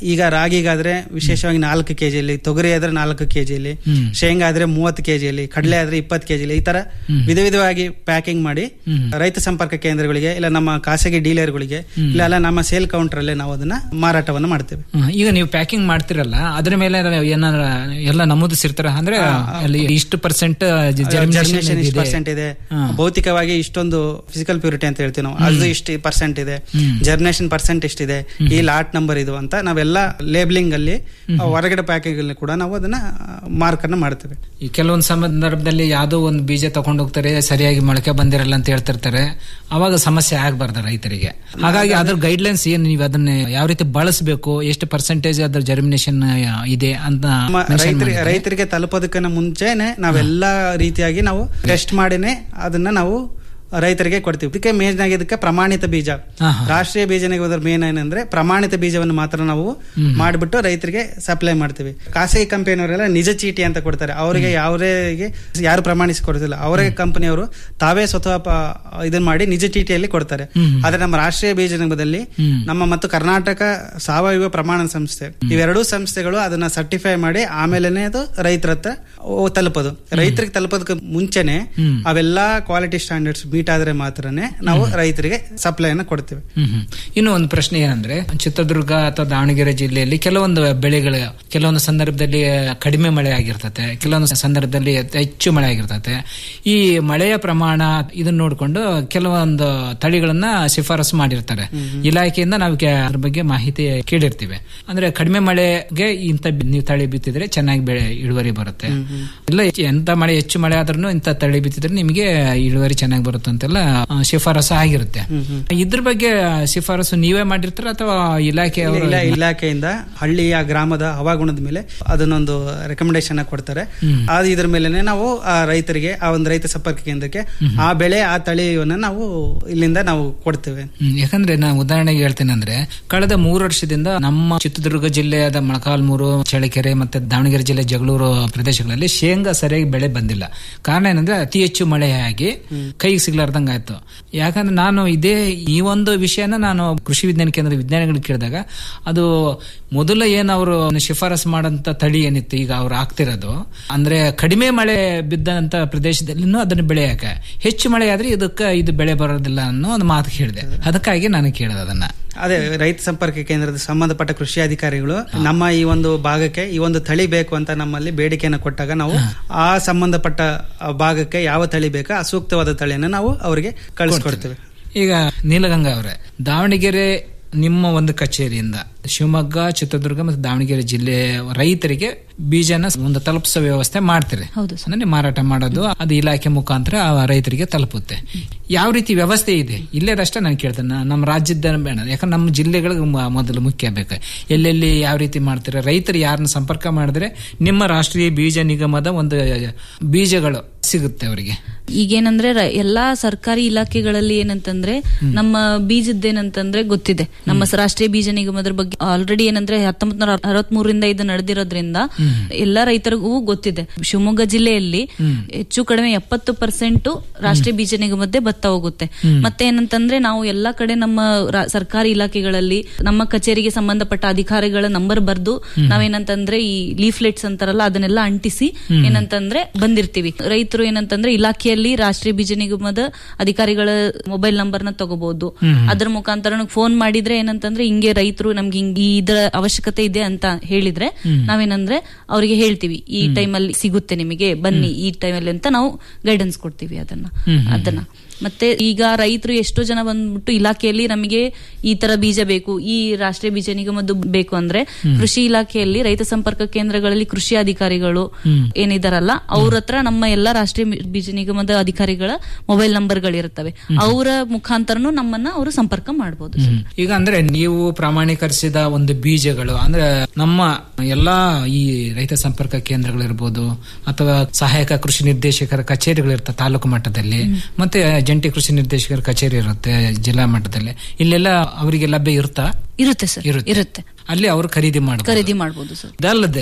ಈಗ ರಾಗಿಗಾದ್ರೆ ವಿಶೇಷವಾಗಿ ನಾಲ್ಕು ಕೆಜಿಯಲ್ಲಿ ತೊಗರಿ ಆದ್ರೆ ನಾಲ್ಕು ಕೆಜಿಯಲ್ಲಿ ಹ್ಮ್. ಶೇಂಗಾ ಆದ್ರೆ ಮೂವತ್ತು ಕೆಜಿಯಲ್ಲಿ ಕಡಲೆ ಆದ್ರೆ ಇಪ್ಪತ್ತು ಕೆಜಿಯಲ್ಲಿ ಈ ತರ ವಿಧ ವಿಧವಾಗಿ ಪ್ಯಾಕಿಂಗ್ ಮಾಡಿ ರೈತ ಸಂಪರ್ಕ ಕೇಂದ್ರಗಳಿಗೆ ಇಲ್ಲ ನಮ್ಮ ಖಾಸಗಿ ಡೀಲರ್ಗಳಿಗೆ ಇಲ್ಲ ಅಲ್ಲ ನಮ್ಮ ಸೇಲ್ ಕೌಂಟರ್ ಅಲ್ಲೇ ನಾವು ಅದನ್ನ ಮಾರಾಟವನ್ನು ಮಾಡ್ತೇವೆ ಹ್ಮ್. ಈಗ ನೀವು ಪ್ಯಾಕಿಂಗ್ ಮಾಡ್ತಿರಲ್ಲ ಅದ್ರ ಮೇಲೆ ಏನಾರ ಎಲ್ಲ ನಮೂದಿಸಿರ್ತಾರ ಅಂದ್ರೆ ಅಲ್ಲಿ ಇಷ್ಟು ಪರ್ಸೆಂಟ್ ಜರ್ಮಿನೇಷನ್ ಇಷ್ಟು ಪರ್ಸೆಂಟ್ ಇದೆ ಭೌತಿಕವಾಗಿ ಇಷ್ಟೊಂದು ಫಿಸಿಕಲ್ ಪ್ಯೂರಿಟಿ ಅಂತ ಹೇಳ್ತೀವಿ ನಾವು ಅದು ಇಷ್ಟು ಪರ್ಸೆಂಟ್ ಇದೆ ಜರ್ಮಿನೇಷನ್ ಪರ್ಸೆಂಟ್ ಇಷ್ಟಿದೆ ಈ ಲಾಟ್ ನಂಬರ್ ಇದು ಅಂತ ನಾವೆಲ್ಲ ಲೇಬಲಿಂಗ್ ಅಲ್ಲಿ ಹೊರಗಡೆ ಪ್ಯಾಕಿಂಗ್ ಅಲ್ಲಿ ಕೂಡ ನಾವು ಅದನ್ನ ಮಾರ್ಕ್ ಅನ್ನ ಮಾಡ್ತೇವೆ ಈ ಕೆಲವೊಂದು ಸಂದರ್ಭದಲ್ಲಿ ಯಾವ್ದೋ ಒಂದು ಬೀಜ ತಗೊಂಡು ಹೋಗ್ತಾರೆ ಸರಿಯಾಗಿ ಮೊಳಕೆ ಬಂದಿರಲ್ಲ ಅಂತ ಹೇಳ್ತಿರ್ತಾರೆ ಅವಾಗ ಸಮಸ್ಯೆ ಆಗ್ಬಾರ್ದು ರೈತರಿಗೆ ಹಾಗಾಗಿ ಅದ್ರ ಗೈಡ್ಲೈನ್ಸ್ ಏನ್ ನೀವು ಅದನ್ನ ಯಾವ ರೀತಿ ಬಳಸಬೇಕು ಎಷ್ಟು ಪರ್ಸೆಂಟೇಜ್ ಅದ್ರ ಜರ್ಮಿನೇಷನ್ ಇದೆ ಅಂತ ನಮ್ಮ mention ರೈತರಿಗೆ ಮಾಡಿದ್ರೆ. ರೈತರಿಗೆ ತಲುಪೋದಕ್ಕಿಂತ ಮುಂಚೆನೆ ನಾವೆಲ್ಲಾ ರೀತಿಯಾಗಿ ನಾವು ಟೆಸ್ಟ್ ಮಾಡಿನೇ ಅದನ್ನ ನಾವು ರೈತರಿಗೆ ಕೊಡ್ತೀವಿ ಇದಕ್ಕೆ ಮೇನ್ ಆಗಿ ಇದಕ್ಕೆ ಪ್ರಮಾಣಿತ ಬೀಜ ಹಾ, ಹಾ. ರಾಷ್ಟ್ರೀಯ ಬೀಜ ನಿಗಮದ ಮೇನ್ ಏನಂದ್ರೆ ಪ್ರಮಾಣಿತ ಬೀಜವನ್ನು ಮಾತ್ರ ನಾವು ಮಾಡಿಬಿಟ್ಟು ರೈತರಿಗೆ ಸಪ್ಲೈ ಮಾಡ್ತೀವಿ ಖಾಸಗಿ ಕಂಪನಿಯವರೆಲ್ಲ ನಿಜ ಚೀಟಿ ಅಂತ ಕೊಡ್ತಾರೆ ಅವರಿಗೆ ಯಾವ್ರಿಗೆ ಯಾರು ಪ್ರಮಾಣಿಸಿ ಕೊಡ್ತಿಲ್ಲ ಅವರೇ ಕಂಪನಿಯವರು ತಾವೇ ಸ್ವತಃ ಪ- ಇದನ್ನ ಮಾಡಿ ನಿಜ ಚೀಟಿಯಲ್ಲಿ ಕೊಡ್ತಾರೆ ಆದ್ರೆ ನಮ್ಮ ರಾಷ್ಟ್ರೀಯ ಬೀಜ ನಿಗಮದಲ್ಲಿ ನಮ್ಮ ಮತ್ತು ಕರ್ನಾಟಕ ಸಾವಯವ ಪ್ರಮಾಣ ಸಂಸ್ಥೆ ಇವೆರಡೂ ಸಂಸ್ಥೆಗಳು ಅದನ್ನ ಸರ್ಟಿಫೈ ಮಾಡಿ ಆಮೇಲೆನೆ ಅದು ರೈತರ ಹತ್ರ ಓ- ತಲುಪೋದು ರೈತರಿಗೆ ತಲುಪೋದಕ್ಕೆ ಮುಂಚೆನೆ ಅವೆಲ್ಲಾ ಕ್ವಾಲಿಟಿ ಸ್ಟ್ಯಾಂಡರ್ಡ್ಸ್ ಮೀಟ್ ಆದ್ರೆ ಮಾತ್ರನೇ ನಾವು ರೈತರಿಗೆ ಸಪ್ಲೈ ಅನ್ನ ಕೊಡ್ತೀವಿ ಹ್ಮ್ ಹ್ಮ್. ಇನ್ನು ಒಂದು ಪ್ರಶ್ನೆ ಏನಂದ್ರೆ ಚಿತ್ರದುರ್ಗ ಅಥವಾ ದಾವಣಗೆರೆ ಜಿಲ್ಲೆಯಲ್ಲಿ ಕೆಲವೊಂದು ಬೆಳೆಗಳು ಕೆಲವೊಂದು ಸಂದರ್ಭದಲ್ಲಿ ಕಡಿಮೆ ಮಳೆ ಆಗಿರ್ತತೆ ಕೆಲವೊಂದು ಸಂದರ್ಭದಲ್ಲಿ ಹೆಚ್ಚು ಮಳೆ ಆಗಿರ್ತತೆ ಈ ಮಳೆಯ ಪ್ರಮಾಣ ಇದನ್ನ ನೋಡಿಕೊಂಡು ಕೆಲವೊಂದು ತಳಿಗಳನ್ನ ಶಿಫಾರಸು ಮಾಡಿರ್ತಾರೆ ಇಲಾಖೆಯಿಂದ ನಾವು ಕೆ- ಅದ್ರ ಬಗ್ಗೆ ಮಾಹಿತಿ ಕೇಳಿರ್ತೀವಿ ಅಂದ್ರೆ ಕಡಿಮೆ ಮಳೆಗೆ ಇಂಥ ಬಿ- ನೀವು ತಳಿ ಬಿತ್ತಿದ್ರೆ ಚೆನ್ನಾಗಿ ಬೆಳೆ ಇಳುವರಿ ಬರುತ್ತೆ ಇಲ್ಲ ಹೆಚ್ಚು- ಎಂತ ಮಳೆ ಹೆಚ್ಚು ಮಳೆ ಆದ್ರೂ ಇಂಥ ತಳಿ ಬಿತ್ತಿದ್ರೆ ನಿಮಗೆ ಇಳುವರಿ ಚೆನ್ನಾಗಿ ಬರುತ್ತೆ ಅಂತೆಲ್ಲ ಆ, ಶಿಫಾರಸು ಆಗಿರುತ್ತೆ ಇದ್ರ ಬಗ್ಗೆ ಶಿಫಾರಸು ನೀವೇ ಮಾಡಿರ್ತಾರ ಅಥವಾ ಇಲಾಖೆ ಅವರು ಇಲ್ಲ ಇಲಾಖೆಯಿಂದ ಹಳ್ಳಿಯ ಗ್ರಾಮದ ಹವಾಗುಣದ ಮೇಲೆ ಅದನ್ನೊಂದು ರೆಕಮೆಂಡೇಶನ್ ಕೊಡ್ತಾರೆ ಅದು ಇದ್ರ ಮೇಲೆನೆ ನಾವು ಆ ರೈತರಿಗೆ ಆ ಒಂದು ರೈತ ಸಂಪರ್ಕ ಕೇಂದ್ರಕ್ಕೆ ಆ ಬೆಳೆ ಆ ತಳಿಯನ್ನ ನಾವು ಇಲ್ಲಿಂದ ನಾವು ಕೊಡ್ತೇವೆ ಹ್ಮ್, ಯಾಕಂದ್ರೆ ನಾನು ಉದಾಹರಣೆಗೆ ಹೇಳ್ತೇನೆ ಅಂದ್ರೆ ಕಳೆದ ಮೂರು ವರ್ಷದಿಂದ ನಮ್ಮ ಚಿತ್ರದುರ್ಗ ಜಿಲ್ಲೆಯಾದ ಮೊಳಕಾಲ್ಮೂರು ಚಳ್ಳಕೆರೆ ಮತ್ತೆ ದಾವಣಗೆರೆ ಜಿಲ್ಲೆ ಜಗಳೂರು ಪ್ರದೇಶಗಳಲ್ಲಿ ಶೇಂಗಾ ಸರಿಯಾಗಿ ಬೆಳೆ ಬಂದಿಲ್ಲ ಕಾರಣ ಏನಂದ್ರೆ ಅತಿ ಹೆಚ್ಚು ಮಳೆಯಾಗಿ ಕೈಗೆ ಸಿಗ್ಲಾರ್ದಂಗ ಆಯ್ತು ಯಾಕಂದ್ರೆ ನಾನು ಇದೇ ಈ ಒಂದು ವಿಷಯನ ನಾನು ಕೃಷಿ ವಿಜ್ಞಾನ ಕೇಂದ್ರ ವಿಜ್ಞಾನಿಗಳಿಗೆ ಕೇಳಿದಾಗ ಅದು ಮೊದಲ ಏನು ಅವರು ಶಿಫಾರಸ್ ಮಾಡಂತ ತಳಿ ಏನಿತ್ತು ಈಗ ಅವ್ರು ಆಗ್ತಿರೋದು ಅಂದ್ರೆ ಕಡಿಮೆ ಮಳೆ ಬಿದ್ದಂತ ಪ್ರದೇಶದಲ್ಲಿನೂ ಅದನ್ನ ಬೆಳೆಯಕ ಹೆಚ್ಚು ಮಳೆ ಆದ್ರೆ ಇದಕ್ಕೆ ಇದು ಬೆಳೆ ಬರೋದಿಲ್ಲ ಅನ್ನೋ ಒಂದು ಮಾತು ಕೇಳಿದೆ ಅದಕ್ಕಾಗಿ ನಾನು ಕೇಳಿದೆ ಅದನ್ನ ಅದೇ ರೈತ ಸಂಪರ್ಕ ಕೇಂದ್ರದ ಸಂಬಂಧಪಟ್ಟ ಕೃಷಿ ಅಧಿಕಾರಿಗಳು ನಮ್ಮ ಈ ಒಂದು ಭಾಗಕ್ಕೆ ಈ ಒಂದು ತಳಿ ಬೇಕು ಅಂತ ನಮ್ಮಲ್ಲಿ ಬೇಡಿಕೆಯನ್ನು ಕೊಟ್ಟಾಗ ನಾವು ಆ ಸಂಬಂಧಪಟ್ಟ ಆ ಭಾಗಕ್ಕೆ ಯಾವ ತಳಿ ಬೇಕೋ ಆ ಸೂಕ್ತವಾದ ತಳಿಯನ್ನು ನಾವು ಅವರಿಗೆ ಕಳಿಸ್ಕೊಡ್ತೇವೆ ಈಗ ನೀಲಗಂಗಾ ಅವರೇ ದಾವಣಗೆರೆ ನಿಮ್ಮ ಒಂದು ಕಚೇರಿಯಿಂದ ಶಿವಮೊಗ್ಗ ಚಿತ್ರದುರ್ಗ ಮತ್ತು ದಾವಣಗೆರೆ ಜಿಲ್ಲೆ ರೈತರಿಗೆ ಬೀಜನ ಒಂದು ತಲುಪಿಸೋ ವ್ಯವಸ್ಥೆ ಮಾಡ್ತೀರಿ ಹೌದು ಸರ್. ಅಂದ್ರೆ ಮಾರಾಟ ಮಾಡೋದು ಅದು ಇಲಾಖೆ ಮುಖಾಂತರ ಆ ರೈತರಿಗೆ ತಲುಪುತ್ತೆ ಯಾವ ರೀತಿ ವ್ಯವಸ್ಥೆ ಇದೆ ಇಲ್ಲೇದಷ್ಟೇ ನಾನು ಕೇಳ್ತೇನೆ ನಾ- ನಮ್ಮ ರಾಜ್ಯದ ಬೇಡ ಯಾಕಂದ್ರೆ ನಮ್ಮ ಜಿಲ್ಲೆಗಳಿಗೆ ಮ- ಮೊದಲು ಮುಖ್ಯ ಬೇಕು ಎಲ್ಲೆಲ್ಲಿ ಯಾವ ರೀತಿ ಮಾಡ್ತಾರೆ ರೈತರು ಯಾರನ್ನ ಸಂಪರ್ಕ ಮಾಡಿದ್ರೆ ನಿಮ್ಮ ರಾಷ್ಟ್ರೀಯ ಬೀಜ ನಿಗಮದ ಒಂದು ಬೀಜಗಳು ಸಿಗುತ್ತೆ ಅವರಿಗೆ ಈಗೇನಂದ್ರೆ ರ- ಎಲ್ಲಾ ಸರ್ಕಾರಿ ಇಲಾಖೆಗಳಲ್ಲಿ ಏನಂತಂದ್ರೆ ನಮ್ಮ ಬೀಜದ್ದೇನಂತಂದ್ರೆ ಗೊತ್ತಿದೆ ನಮ್ಮ ಸ- ರಾಷ್ಟ್ರೀಯ ಬೀಜ ನಿಗಮದ ಬಗ್ಗೆ ಆಲ್ರೆಡಿ ಏನಂದ್ರೆ ಹತ್ತೊಂಬತ್ ನೂರ ಅರವತ್ಮೂರರಿಂದ ಇದು ನಡೆದಿರೋದ್ರಿಂದ ಎಲ್ಲಾ ರೈತರಿಗೂ ಗೊತ್ತಿದೆ ಶಿವಮೊಗ್ಗ ಜಿಲ್ಲೆಯಲ್ಲಿ ಹೆಚ್ಚು ಕಡಿಮೆ ಎಪ್ಪತ್ತು ಪರ್ಸೆಂಟ್ ರಾಷ್ಟ್ರೀಯ ಬೀಜ ನಿಗಮದ್ದೇ ಭತ್ತ ಹೋಗುತ್ತೆ ಮತ್ತೆ ಏನಂತಂದ್ರೆ ನಾವು ಎಲ್ಲಾ ಕಡೆ ನಮ್ಮ ರಾ- ಸರ್ಕಾರಿ ಇಲಾಖೆಗಳಲ್ಲಿ ನಮ್ಮ ಕಚೇರಿಗೆ ಸಂಬಂಧಪಟ್ಟ ಅಧಿಕಾರಿಗಳ ನಂಬರ್ ಬರ್ದು ನಾವೇನಂತಂದ್ರೆ ಈ ಲೀಫ್ಲೆಟ್ಸ್ ಅಂತಾರಲ್ಲ ಅದನ್ನೆಲ್ಲ ಅಂಟಿಸಿ ಏನಂತಂದ್ರೆ ಬಂದಿರ್ತೀವಿ ರೈತರು ಏನಂತಂದ್ರೆ ಇಲಾಖೆಯಲ್ಲಿ ರಾಷ್ಟ್ರೀಯ ಬೀಜ ನಿಗಮದ ಅಧಿಕಾರಿಗಳ ಮೊಬೈಲ್ ನಂಬರ್ನ ತಗೋಬಹುದು ಅದ್ರ ಮುಖಾಂತರ ಫೋನ್ ಮಾಡಿದ್ರೆ ಏನಂತಂದ್ರೆ ಹಿಂಗೆ ರೈತರು ನಮ್ಗೆ ಹಿಂಗ್ ಈ ಇದರ ಅವಶ್ಯಕತೆ ಇದೆ ಅಂತ ಹೇಳಿದ್ರೆ ನಾವೇನಂದ್ರೆ ಅವರಿಗೆ ಹೇಳ್ತೀವಿ ಈ ಟೈಮಲ್ಲಿ ಸಿಗುತ್ತೆ ನಿಮಗೆ ಬನ್ನಿ ಈ ಟೈಮಲ್ಲಿ ಅಂತ ನಾವು ಗೈಡೆನ್ಸ್ ಕೊಡ್ತೀವಿ ಅದನ್ನ ಅದನ್ನ ಮತ್ತೆ ಈಗ ರೈತರು ಎಷ್ಟೋ ಜನ ಬಂದ್ಬಿಟ್ಟು ಇಲಾಖೆಯಲ್ಲಿ ನಮಗೆ ಈ ತರ ಬೀಜ ಬೇಕು ಈ ರಾಷ್ಟ್ರೀಯ ಬೀಜ ನಿಗಮದ್ದು ಬೇಕು ಅಂದ್ರೆ ಕೃಷಿ ಇಲಾಖೆಯಲ್ಲಿ ರೈತ ಸಂಪರ್ಕ ಕೇಂದ್ರಗಳಲ್ಲಿ ಕೃಷಿ ಅಧಿಕಾರಿಗಳು ಏನಿದಾರಲ್ಲ ಅವ್ರ ಹತ್ರ ನಮ್ಮ ಎಲ್ಲಾ ರಾಷ್ಟ್ರೀಯ ಬಿ- ಬೀಜ ನಿಗಮದ ಅಧಿಕಾರಿಗಳ ಮೊಬೈಲ್ ನಂಬರ್ಗಳಿರುತ್ತವೆ ಅವರ ಮುಖಾಂತರನು ನಮ್ಮನ್ನ ಅವರು ಸಂಪರ್ಕ ಮಾಡಬಹುದು ಹ್ಮ್. ಈಗ ಅಂದ್ರೆ ನೀವು ಪ್ರಾಮಾಣೀಕರಿಸಿದ ಒಂದು ಬೀಜಗಳು ಅಂದ್ರೆ ನಮ್ಮ ಎಲ್ಲಾ ಈ ರೈತ ಸಂಪರ್ಕ ಕೇಂದ್ರಗಳಿರ್ಬೋದು ಅಥವಾ ಸಹಾಯಕ ಕೃಷಿ ನಿರ್ದೇಶಕರ ಕಚೇರಿಗಳಿರ್ತವೆ ತಾಲೂಕು ಮಟ್ಟದಲ್ಲಿ ಮತ್ತೆ ಜಂಟಿ ಕೃಷಿ ನಿರ್ದೇಶಕರ ಕಚೇರಿ ಇರುತ್ತೆ ಜಿಲ್ಲಾ ಮಟ್ಟದಲ್ಲಿ ಇಲ್ಲೆಲ್ಲ ಅವರಿಗೆ ಲಭ್ಯ ಇರುತ್ತಾ ಇರುತ್ತೆ ಸರ್ ಇರುತ್ತೆ. ಇರುತ್ತೆ ಅಲ್ಲಿ ಅವರು ಖರೀದಿ ಮಾಡಬಹುದು ಖರೀದಿ ಮಾಡಬಹುದು ಸರ್ ಇದಲ್ಲದೆ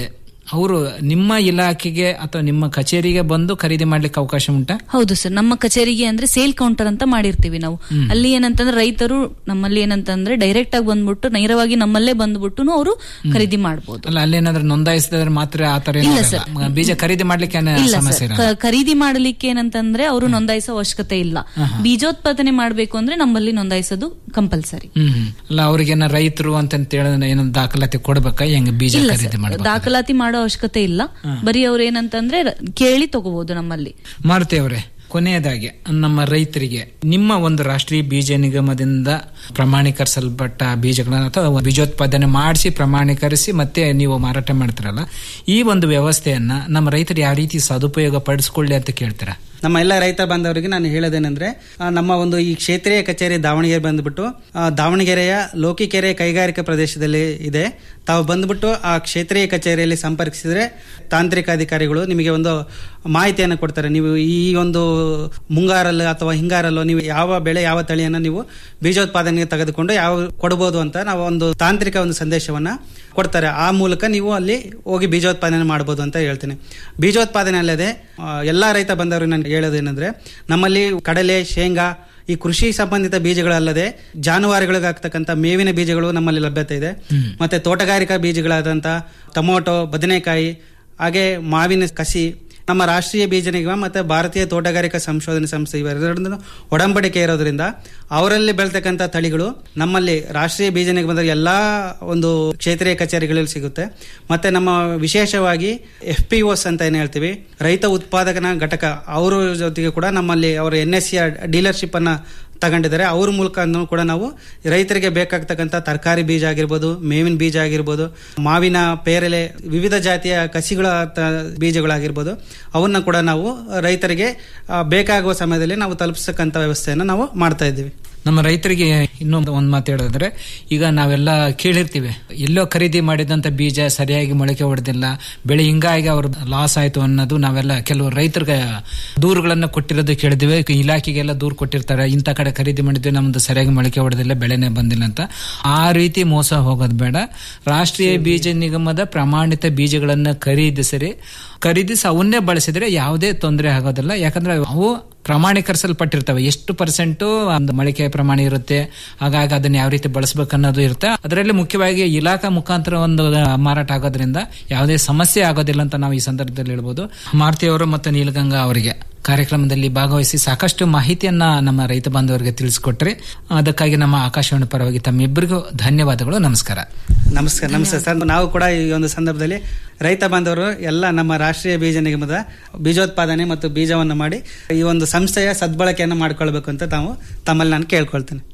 ಅವರು ನಿಮ್ಮ ಇಲಾಖೆಗೆ ಅಥವಾ ನಿಮ್ಮ ಕಚೇರಿಗೆ ಬಂದು ಖರೀದಿ ಮಾಡ್ಲಿಕ್ಕೆ ಅವಕಾಶ ಉಂಟಾ ಹೌದು ಸರ್ ನಮ್ಮ ಕಚೇರಿಗೆ ಅಂದ್ರೆ ಸೇಲ್ ಕೌಂಟರ್ ಅಂತ ಮಾಡಿರ್ತೀವಿ ನಾವು ಅಲ್ಲಿ ಏನಂತಂದ್ರೆ ರೈತರು ನಮ್ಮಲ್ಲಿ ಏನಂತಂದ್ರೆ ಡೈರೆಕ್ಟ್ ಆಗಿ ಬಂದ್ಬಿಟ್ಟು ನೇರವಾಗಿ ನಮ್ಮಲ್ಲೇ ಬಂದ್ಬಿಟ್ಟು ಅವರು ಖರೀದಿ ಮಾಡಬಹುದು ಅಲ್ಲ ಅಲ್ಲೇನಾದ್ರೂ ನೋಂದಾಯಿಸಿದ್ರೆ ಮಾತ್ರ ಆ ತರ ಏನೂ ಇಲ್ಲ ಇರಲ್ಲ. ಮ- ಬೀಜ ಖರೀದಿ ಮಾಡ್ಲಿಕ್ಕೆ ಏನ್ ಇಲ್ಲ ಸಮಸ್ಯೆ ಸರ್ ಇರಲ್ಲ ಕ- ಖರೀದಿ ಮಾಡಲಿಕ್ಕೆ ಏನಂತಂದ್ರೆ ಅವರು ನೋಂದಾಯಿಸೋ ಅವಶ್ಯಕತೆ ಇಲ್ಲ ಬೀಜೋತ್ಪಾದನೆ ಮಾಡಬೇಕು ಅಂದ್ರೆ ನಮ್ಮಲ್ಲಿ ನೋಂದಾಯಿಸೋದು ಕಂಪಲ್ಸರಿ ಹ್ಮ್ ಹ್ಮ್. ಅಲ್ಲ ಅವ್ರಿಗೇನ ರೈತರು ಅಂತ ಹೇಳಿದ್ರೆ ಏನೋ ದಾಖಲಾತಿ ಕೊಡ್ಬೇಕಾ ಹೆಂಗ್ ಬೀಜ ಇಲ್ಲ ಖರೀದಿ ಸರ್ ಮಾಡ್ಬೇಕು ದಾಖಲಾತಿ ಮಾಡೋ ಅವಶ್ಯಕತೆ ಇಲ್ಲ ಬರೀ ಅವ್ರು ಏನಂತಂದ್ರೆ ರ- ಕೇಳಿ ತಗೋಬಹುದು ನಮ್ಮಲ್ಲಿ ಮಾರುತಿ ಅವರೇ ಕೊನೆಯದಾಗಿ ನಮ್ಮ ರೈತರಿಗೆ ನಿಮ್ಮ ಒಂದು ರಾಷ್ಟ್ರೀಯ ಬೀಜ ನಿಗಮದಿಂದ ಪ್ರಮಾಣೀಕರಿಸಲ್ಪಟ್ಟ ಬೀಜಗಳನ್ನ ಅಥವಾ ಬೀಜೋತ್ಪಾದನೆ ಮಾಡಿಸಿ ಪ್ರಮಾಣೀಕರಿಸಿ ಮತ್ತೆ ನೀವು ಮಾರಾಟ ಮಾಡ್ತೀರಲ್ಲ ಈ ಒಂದು ವ್ಯವಸ್ಥೆಯನ್ನ ನಮ್ಮ ರೈತರು ಯಾವ ರೀತಿ ಸದುಪಯೋಗ ಪಡಿಸ್ಕೊಳ್ಳಿ ಅಂತ ಕೇಳ್ತೀರಾ ನಮ್ಮ ಎಲ್ಲ ರೈತ ಬಾಂಧವರಿಗೆ ನಾನು ಹೇಳೋದೇನೆಂದ್ರೆ ಆ, ನಮ್ಮ ಒಂದು ಈ ಕ್ಷೇತ್ರೀಯ ಕಚೇರಿ ದಾವಣಗೆರೆ ಬಂದ್ಬಿಟ್ಟು ಆ, ದಾವಣಗೆರೆಯ ಲೋಕಿಕೆರೆ ಕೈಗಾರಿಕಾ ಪ್ರದೇಶದಲ್ಲಿ ಇದೆ ತಾವು ಬಂದ್ಬಿಟ್ಟು ಆ ಕ್ಷೇತ್ರೀಯ ಕಚೇರಿಯಲ್ಲಿ ಸಂಪರ್ಕಿಸಿದ್ರೆ ತಾಂತ್ರಿಕ ಅಧಿಕಾರಿಗಳು ನಿಮಗೆ ಒಂದು ಮಾಹಿತಿಯನ್ನು ಕೊಡ್ತಾರೆ ನೀವು ಈ ಒಂದು ಮುಂಗಾರಲ್ಲೋ ಅಥವಾ ಹಿಂಗಾರಲ್ಲೋ ನೀವು ಯಾವ ಬೆಳೆ ಯಾವ ತಳಿಯನ್ನು ನೀವು ಬೀಜೋತ್ಪಾದನೆಗೆ ತೆಗೆದುಕೊಂಡು ಯಾವ ಕೊಡಬಹುದು ಅಂತ ನಾವು ಒಂದು ತಾಂತ್ರಿಕ ಒಂದು ಸಂದೇಶವನ್ನ ಕೊಡ್ತಾರೆ ಆ ಮೂಲಕ ನೀವು ಅಲ್ಲಿ ಹೋಗಿ ಬೀಜೋತ್ಪಾದನೆ ಮಾಡಬಹುದು ಅಂತ ಹೇಳ್ತೀನಿ ಬೀಜೋತ್ಪಾದನೆ ಅಲ್ಲದೆ ಆ, ಎಲ್ಲಾ ರೈತ ಬಂದವರು ನಾನು ಹೇಳೋದೇನೆಂದ್ರೆ ನಮ್ಮಲ್ಲಿ ಕಡಲೆ ಶೇಂಗಾ ಈ ಕೃಷಿ ಸಂಬಂಧಿತ ಬೀಜಗಳಲ್ಲದೆ ಜಾನುವಾರುಗಳಿಗಾಗ್ತಕ್ಕಂಥ ಮೇವಿನ ಬೀಜಗಳು ನಮ್ಮಲ್ಲಿ ಲಭ್ಯತೆ ಇದೆ ಮತ್ತೆ ತೋಟಗಾರಿಕಾ ಬೀಜಗಳಾದಂಥ ಟೊಮೊಟೊ ಬದನೆಕಾಯಿ ಹಾಗೆ ಮಾವಿನ ಕಸಿ ನಮ್ಮ ರಾಷ್ಟ್ರೀಯ ಬೀಜ ನಿಗಮ ಮತ್ತೆ ಭಾರತೀಯ ತೋಟಗಾರಿಕಾ ಸಂಶೋಧನೆ ಸಂಸ್ಥೆ ಇವೆರಡರದ್ದು ಒಡಂಬಡಿಕೆ ಇರೋದ್ರಿಂದ ಅವರಲ್ಲಿ ಬೆಳ್ತಕ್ಕಂಥ ತಳಿಗಳು ನಮ್ಮಲ್ಲಿ ರಾಷ್ಟ್ರೀಯ ಬೀಜ ನಿಗಮದ ಎಲ್ಲಾ ಒಂದು ಕ್ಷೇತ್ರೀಯ ಕಚೇರಿಗಳಲ್ಲಿ ಸಿಗುತ್ತೆ ಮತ್ತೆ ನಮ್ಮ ವಿಶೇಷವಾಗಿ ಎಫ್ ಪಿ ಓಸ್ ಅಂತ ಏನ್ ಹೇಳ್ತೀವಿ ರೈತ ಉತ್ಪಾದಕನ ಘಟಕ ಅವರ ಜೊತೆಗೆ ಕೂಡ ನಮ್ಮಲ್ಲಿ ಅವರ ಎನ್ ಎಸ್ ಸಿ ಡೀಲರ್ಶಿಪ್ ಅನ್ನ ತಗೊಂಡಿದ್ದಾರೆ ಅವ್ರ ಮೂಲಕ ಕೂಡ ನಾವು ರೈತರಿಗೆ ಬೇಕಾಗ್ತಕ್ಕಂಥ ತರಕಾರಿ ಬೀಜ ಆಗಿರ್ಬೋದು ಮೇವಿನ ಬೀಜ ಆಗಿರ್ಬೋದು ಮಾವಿನ ಪೇರಲೆ ವಿವಿಧ ಜಾತಿಯ ಕಸಿಗಳ ತ- ಬೀಜಗಳಾಗಿರ್ಬೋದು ಅವನ್ನ ಕೂಡ ನಾವು ರೈತರಿಗೆ ಆ, ಬೇಕಾಗುವ ಸಮಯದಲ್ಲಿ ನಾವು ತಲುಪಿಸ್ತಕ್ಕಂಥ ವ್ಯವಸ್ಥೆಯನ್ನು ನಾವು ಮಾಡ್ತಾ ಇದ್ದೀವಿ ನಮ್ಮ ರೈತರಿಗೆ ಇನ್ನೊಂದು ಒಂದ್ ಮಾತು ಹೇಳೋದ್ರೆ ಈಗ ನಾವೆಲ್ಲ ಕೇಳಿರ್ತೀವಿ ಎಲ್ಲೋ ಖರೀದಿ ಮಾಡಿದಂತ ಬೀಜ ಸರಿಯಾಗಿ ಮೊಳಕೆ ಹೊಡೆದಿಲ್ಲ ಬೆಳೆ ಹಿಂಗಾಗಿ ಅವ್ರ ಲಾಸ್ ಆಯ್ತು ಅನ್ನೋದು ನಾವೆಲ್ಲ ಕೆಲವು ರೈತರಿಗೆ ದೂರುಗಳನ್ನ ಕೊಟ್ಟಿರೋದು ಕೇಳಿದ್ವಿ ಇಲಾಖೆಗೆಲ್ಲ ದೂರು ಕೊಟ್ಟಿರ್ತಾರೆ ಇಂಥ ಕಡೆ ಖರೀದಿ ಮಾಡಿದ್ವಿ ನಮ್ದು ಸರಿಯಾಗಿ ಮೊಳಕೆ ಹೊಡೆದಿಲ್ಲ ಬೆಳೆನೇ ಬಂದಿಲ್ಲ ಅಂತ ಆ ರೀತಿ ಮೋಸ ಹೋಗೋದು ಬೇಡ ರಾಷ್ಟ್ರೀಯ ಬೀಜ ನಿಗಮದ ಪ್ರಮಾಣಿತ ಬೀಜಗಳನ್ನ ಖರೀದಿಸಿರಿ ಖರೀದಿಸಿ ಅವನ್ನೇ ಬಳಸಿದ್ರೆ ಯಾವುದೇ ತೊಂದರೆ ಆಗೋದಿಲ್ಲ ಯಾಕಂದ್ರೆ ಅವು ಪ್ರಮಾಣೀಕರಿಸಲ್ಪಟ್ಟಿರ್ತವೆ ಎಷ್ಟು ಪರ್ಸೆಂಟ್ ಒಂದು ಮೊಳಕೆ ಪ್ರಮಾಣ ಇರುತ್ತೆ ಹಾಗಾಗಿ ಅದನ್ನ ಯಾವ ರೀತಿ ಬಳಸಬೇಕು ಅನ್ನೋದು ಇರುತ್ತೆ ಅದರಲ್ಲಿ ಮುಖ್ಯವಾಗಿ ಇಲಾಖಾ ಮುಖಾಂತರ ಒಂದು ಮಾರಾಟ ಆಗೋದ್ರಿಂದ ಯಾವುದೇ ಸಮಸ್ಯೆ ಆಗೋದಿಲ್ಲ ಅಂತ ನಾವು ಈ ಸಂದರ್ಭದಲ್ಲಿ ಹೇಳ್ಬೋದು ಮಾರುತಿ ಅವರು ಮತ್ತು ನೀಲಗಂಗಾ ಅವರಿಗೆ ಕಾರ್ಯಕ್ರಮದಲ್ಲಿ ಭಾಗವಹಿಸಿ ಸಾಕಷ್ಟು ಮಾಹಿತಿಯನ್ನ ನಮ್ಮ ರೈತ ಬಾಂಧವರಿಗೆ ತಿಳಿಸಿಕೊಟ್ರಿ ಅದಕ್ಕಾಗಿ ನಮ್ಮ ಆಕಾಶವಾಣಿ ಪರವಾಗಿ ತಮ್ಮಿಬ್ಬರಿಗೂ ಧನ್ಯವಾದಗಳು ನಮಸ್ಕಾರ ನಮಸ್ಕಾರ ನಮಸ್ಕಾರ ಸರ್ ನಾವು ಕೂಡ ಈ ಒಂದು ಸಂದರ್ಭದಲ್ಲಿ ರೈತ ಬಾಂಧವರು ಎಲ್ಲ ನಮ್ಮ ರಾಷ್ಟ್ರೀಯ ಬೀಜ ನಿಗಮದ ಬೀಜೋತ್ಪಾದನೆ ಮತ್ತು ಬೀಜವನ್ನು ಮಾಡಿ ಈ ಒಂದು ಸಂಸ್ಥೆಯ ಸದ್ಬಳಕೆಯನ್ನು ಮಾಡಿಕೊಳ್ಬೇಕು ಅಂತ ತಾವು ತಮ್ಮಲ್ಲಿ ನಾನು ಕೇಳ್ಕೊಳ್ತೇನೆ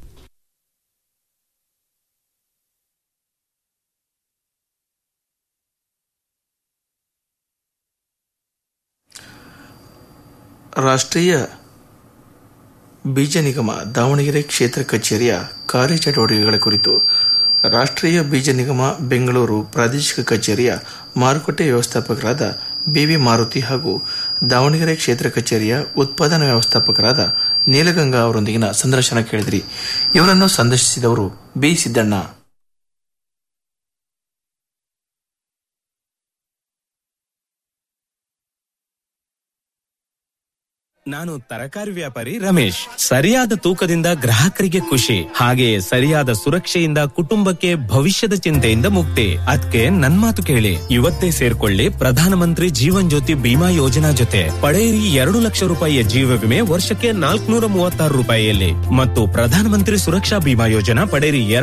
ರಾಷ್ಟ್ರೀಯ ಬೀಜ ನಿಗಮ ದಾವಣಗೆರೆ ಕ್ಷೇತ್ರ ಕಚೇರಿಯ ಕಾರ್ಯಚಟುವಟಿಕೆಗಳ ಕುರಿತು ರಾಷ್ಟ್ರೀಯ ಬೀಜ ನಿಗಮ ಬೆಂಗಳೂರು ಪ್ರಾದೇಶಿಕ ಕಚೇರಿಯ ಮಾರುಕಟ್ಟೆ ವ್ಯವಸ್ಥಾಪಕರಾದ ಬಿವಿ ಮಾರುತಿ ಹಾಗೂ ದಾವಣಗೆರೆ ಕ್ಷೇತ್ರ ಕಚೇರಿಯ ಉತ್ಪಾದನಾ ವ್ಯವಸ್ಥಾಪಕರಾದ ನೀಲಗಂಗಾ ಅವರೊಂದಿಗಿನ ಸಂದರ್ಶನ ಕೇಳಿದ್ರಿ ಇವರನ್ನು ಸಂದರ್ಶಿಸಿದವರು ಬಿ ಸಿದ್ದಣ್ಣ ನಾನು ತರಕಾರಿ ವ್ಯಾಪಾರಿ ರಮೇಶ್ ಸರಿಯಾದ ತೂಕದಿಂದ ಗ್ರಾಹಕರಿಗೆ ಖುಷಿ ಹಾಗೆಯೇ ಸರಿಯಾದ ಸುರಕ್ಷೆಯಿಂದ ಕುಟುಂಬಕ್ಕೆ ಭವಿಷ್ಯದ ಚಿಂತೆಯಿಂದ ಮುಕ್ತಿ ಅದಕ್ಕೆ ನನ್ ಮಾತು ಕೇಳಿ ಇವತ್ತೇ ಸೇರ್ಕೊಳ್ಳಿ ಪ್ರಧಾನಮಂತ್ರಿ ಜೀವನ್ ಜ್ಯೋತಿ ಬಿಮಾ ಯೋಜನಾ ಜೊತೆ ಪಡೆಯಿರಿ ಎರಡು ಲಕ್ಷ ರೂಪಾಯಿಯ ಜೀವ ವಿಮೆ ವರ್ಷಕ್ಕೆ ನಾಲ್ಕುನೂರ ಮೂವತ್ತಾರು ರೂಪಾಯಿಯಲ್ಲಿ ಮತ್ತು ಪ್ರಧಾನಮಂತ್ರಿ ಸುರಕ್ಷಾ ಬಿಮಾ ಯೋಜನಾ ಪಡೆಯಿರಿ ಎರಡು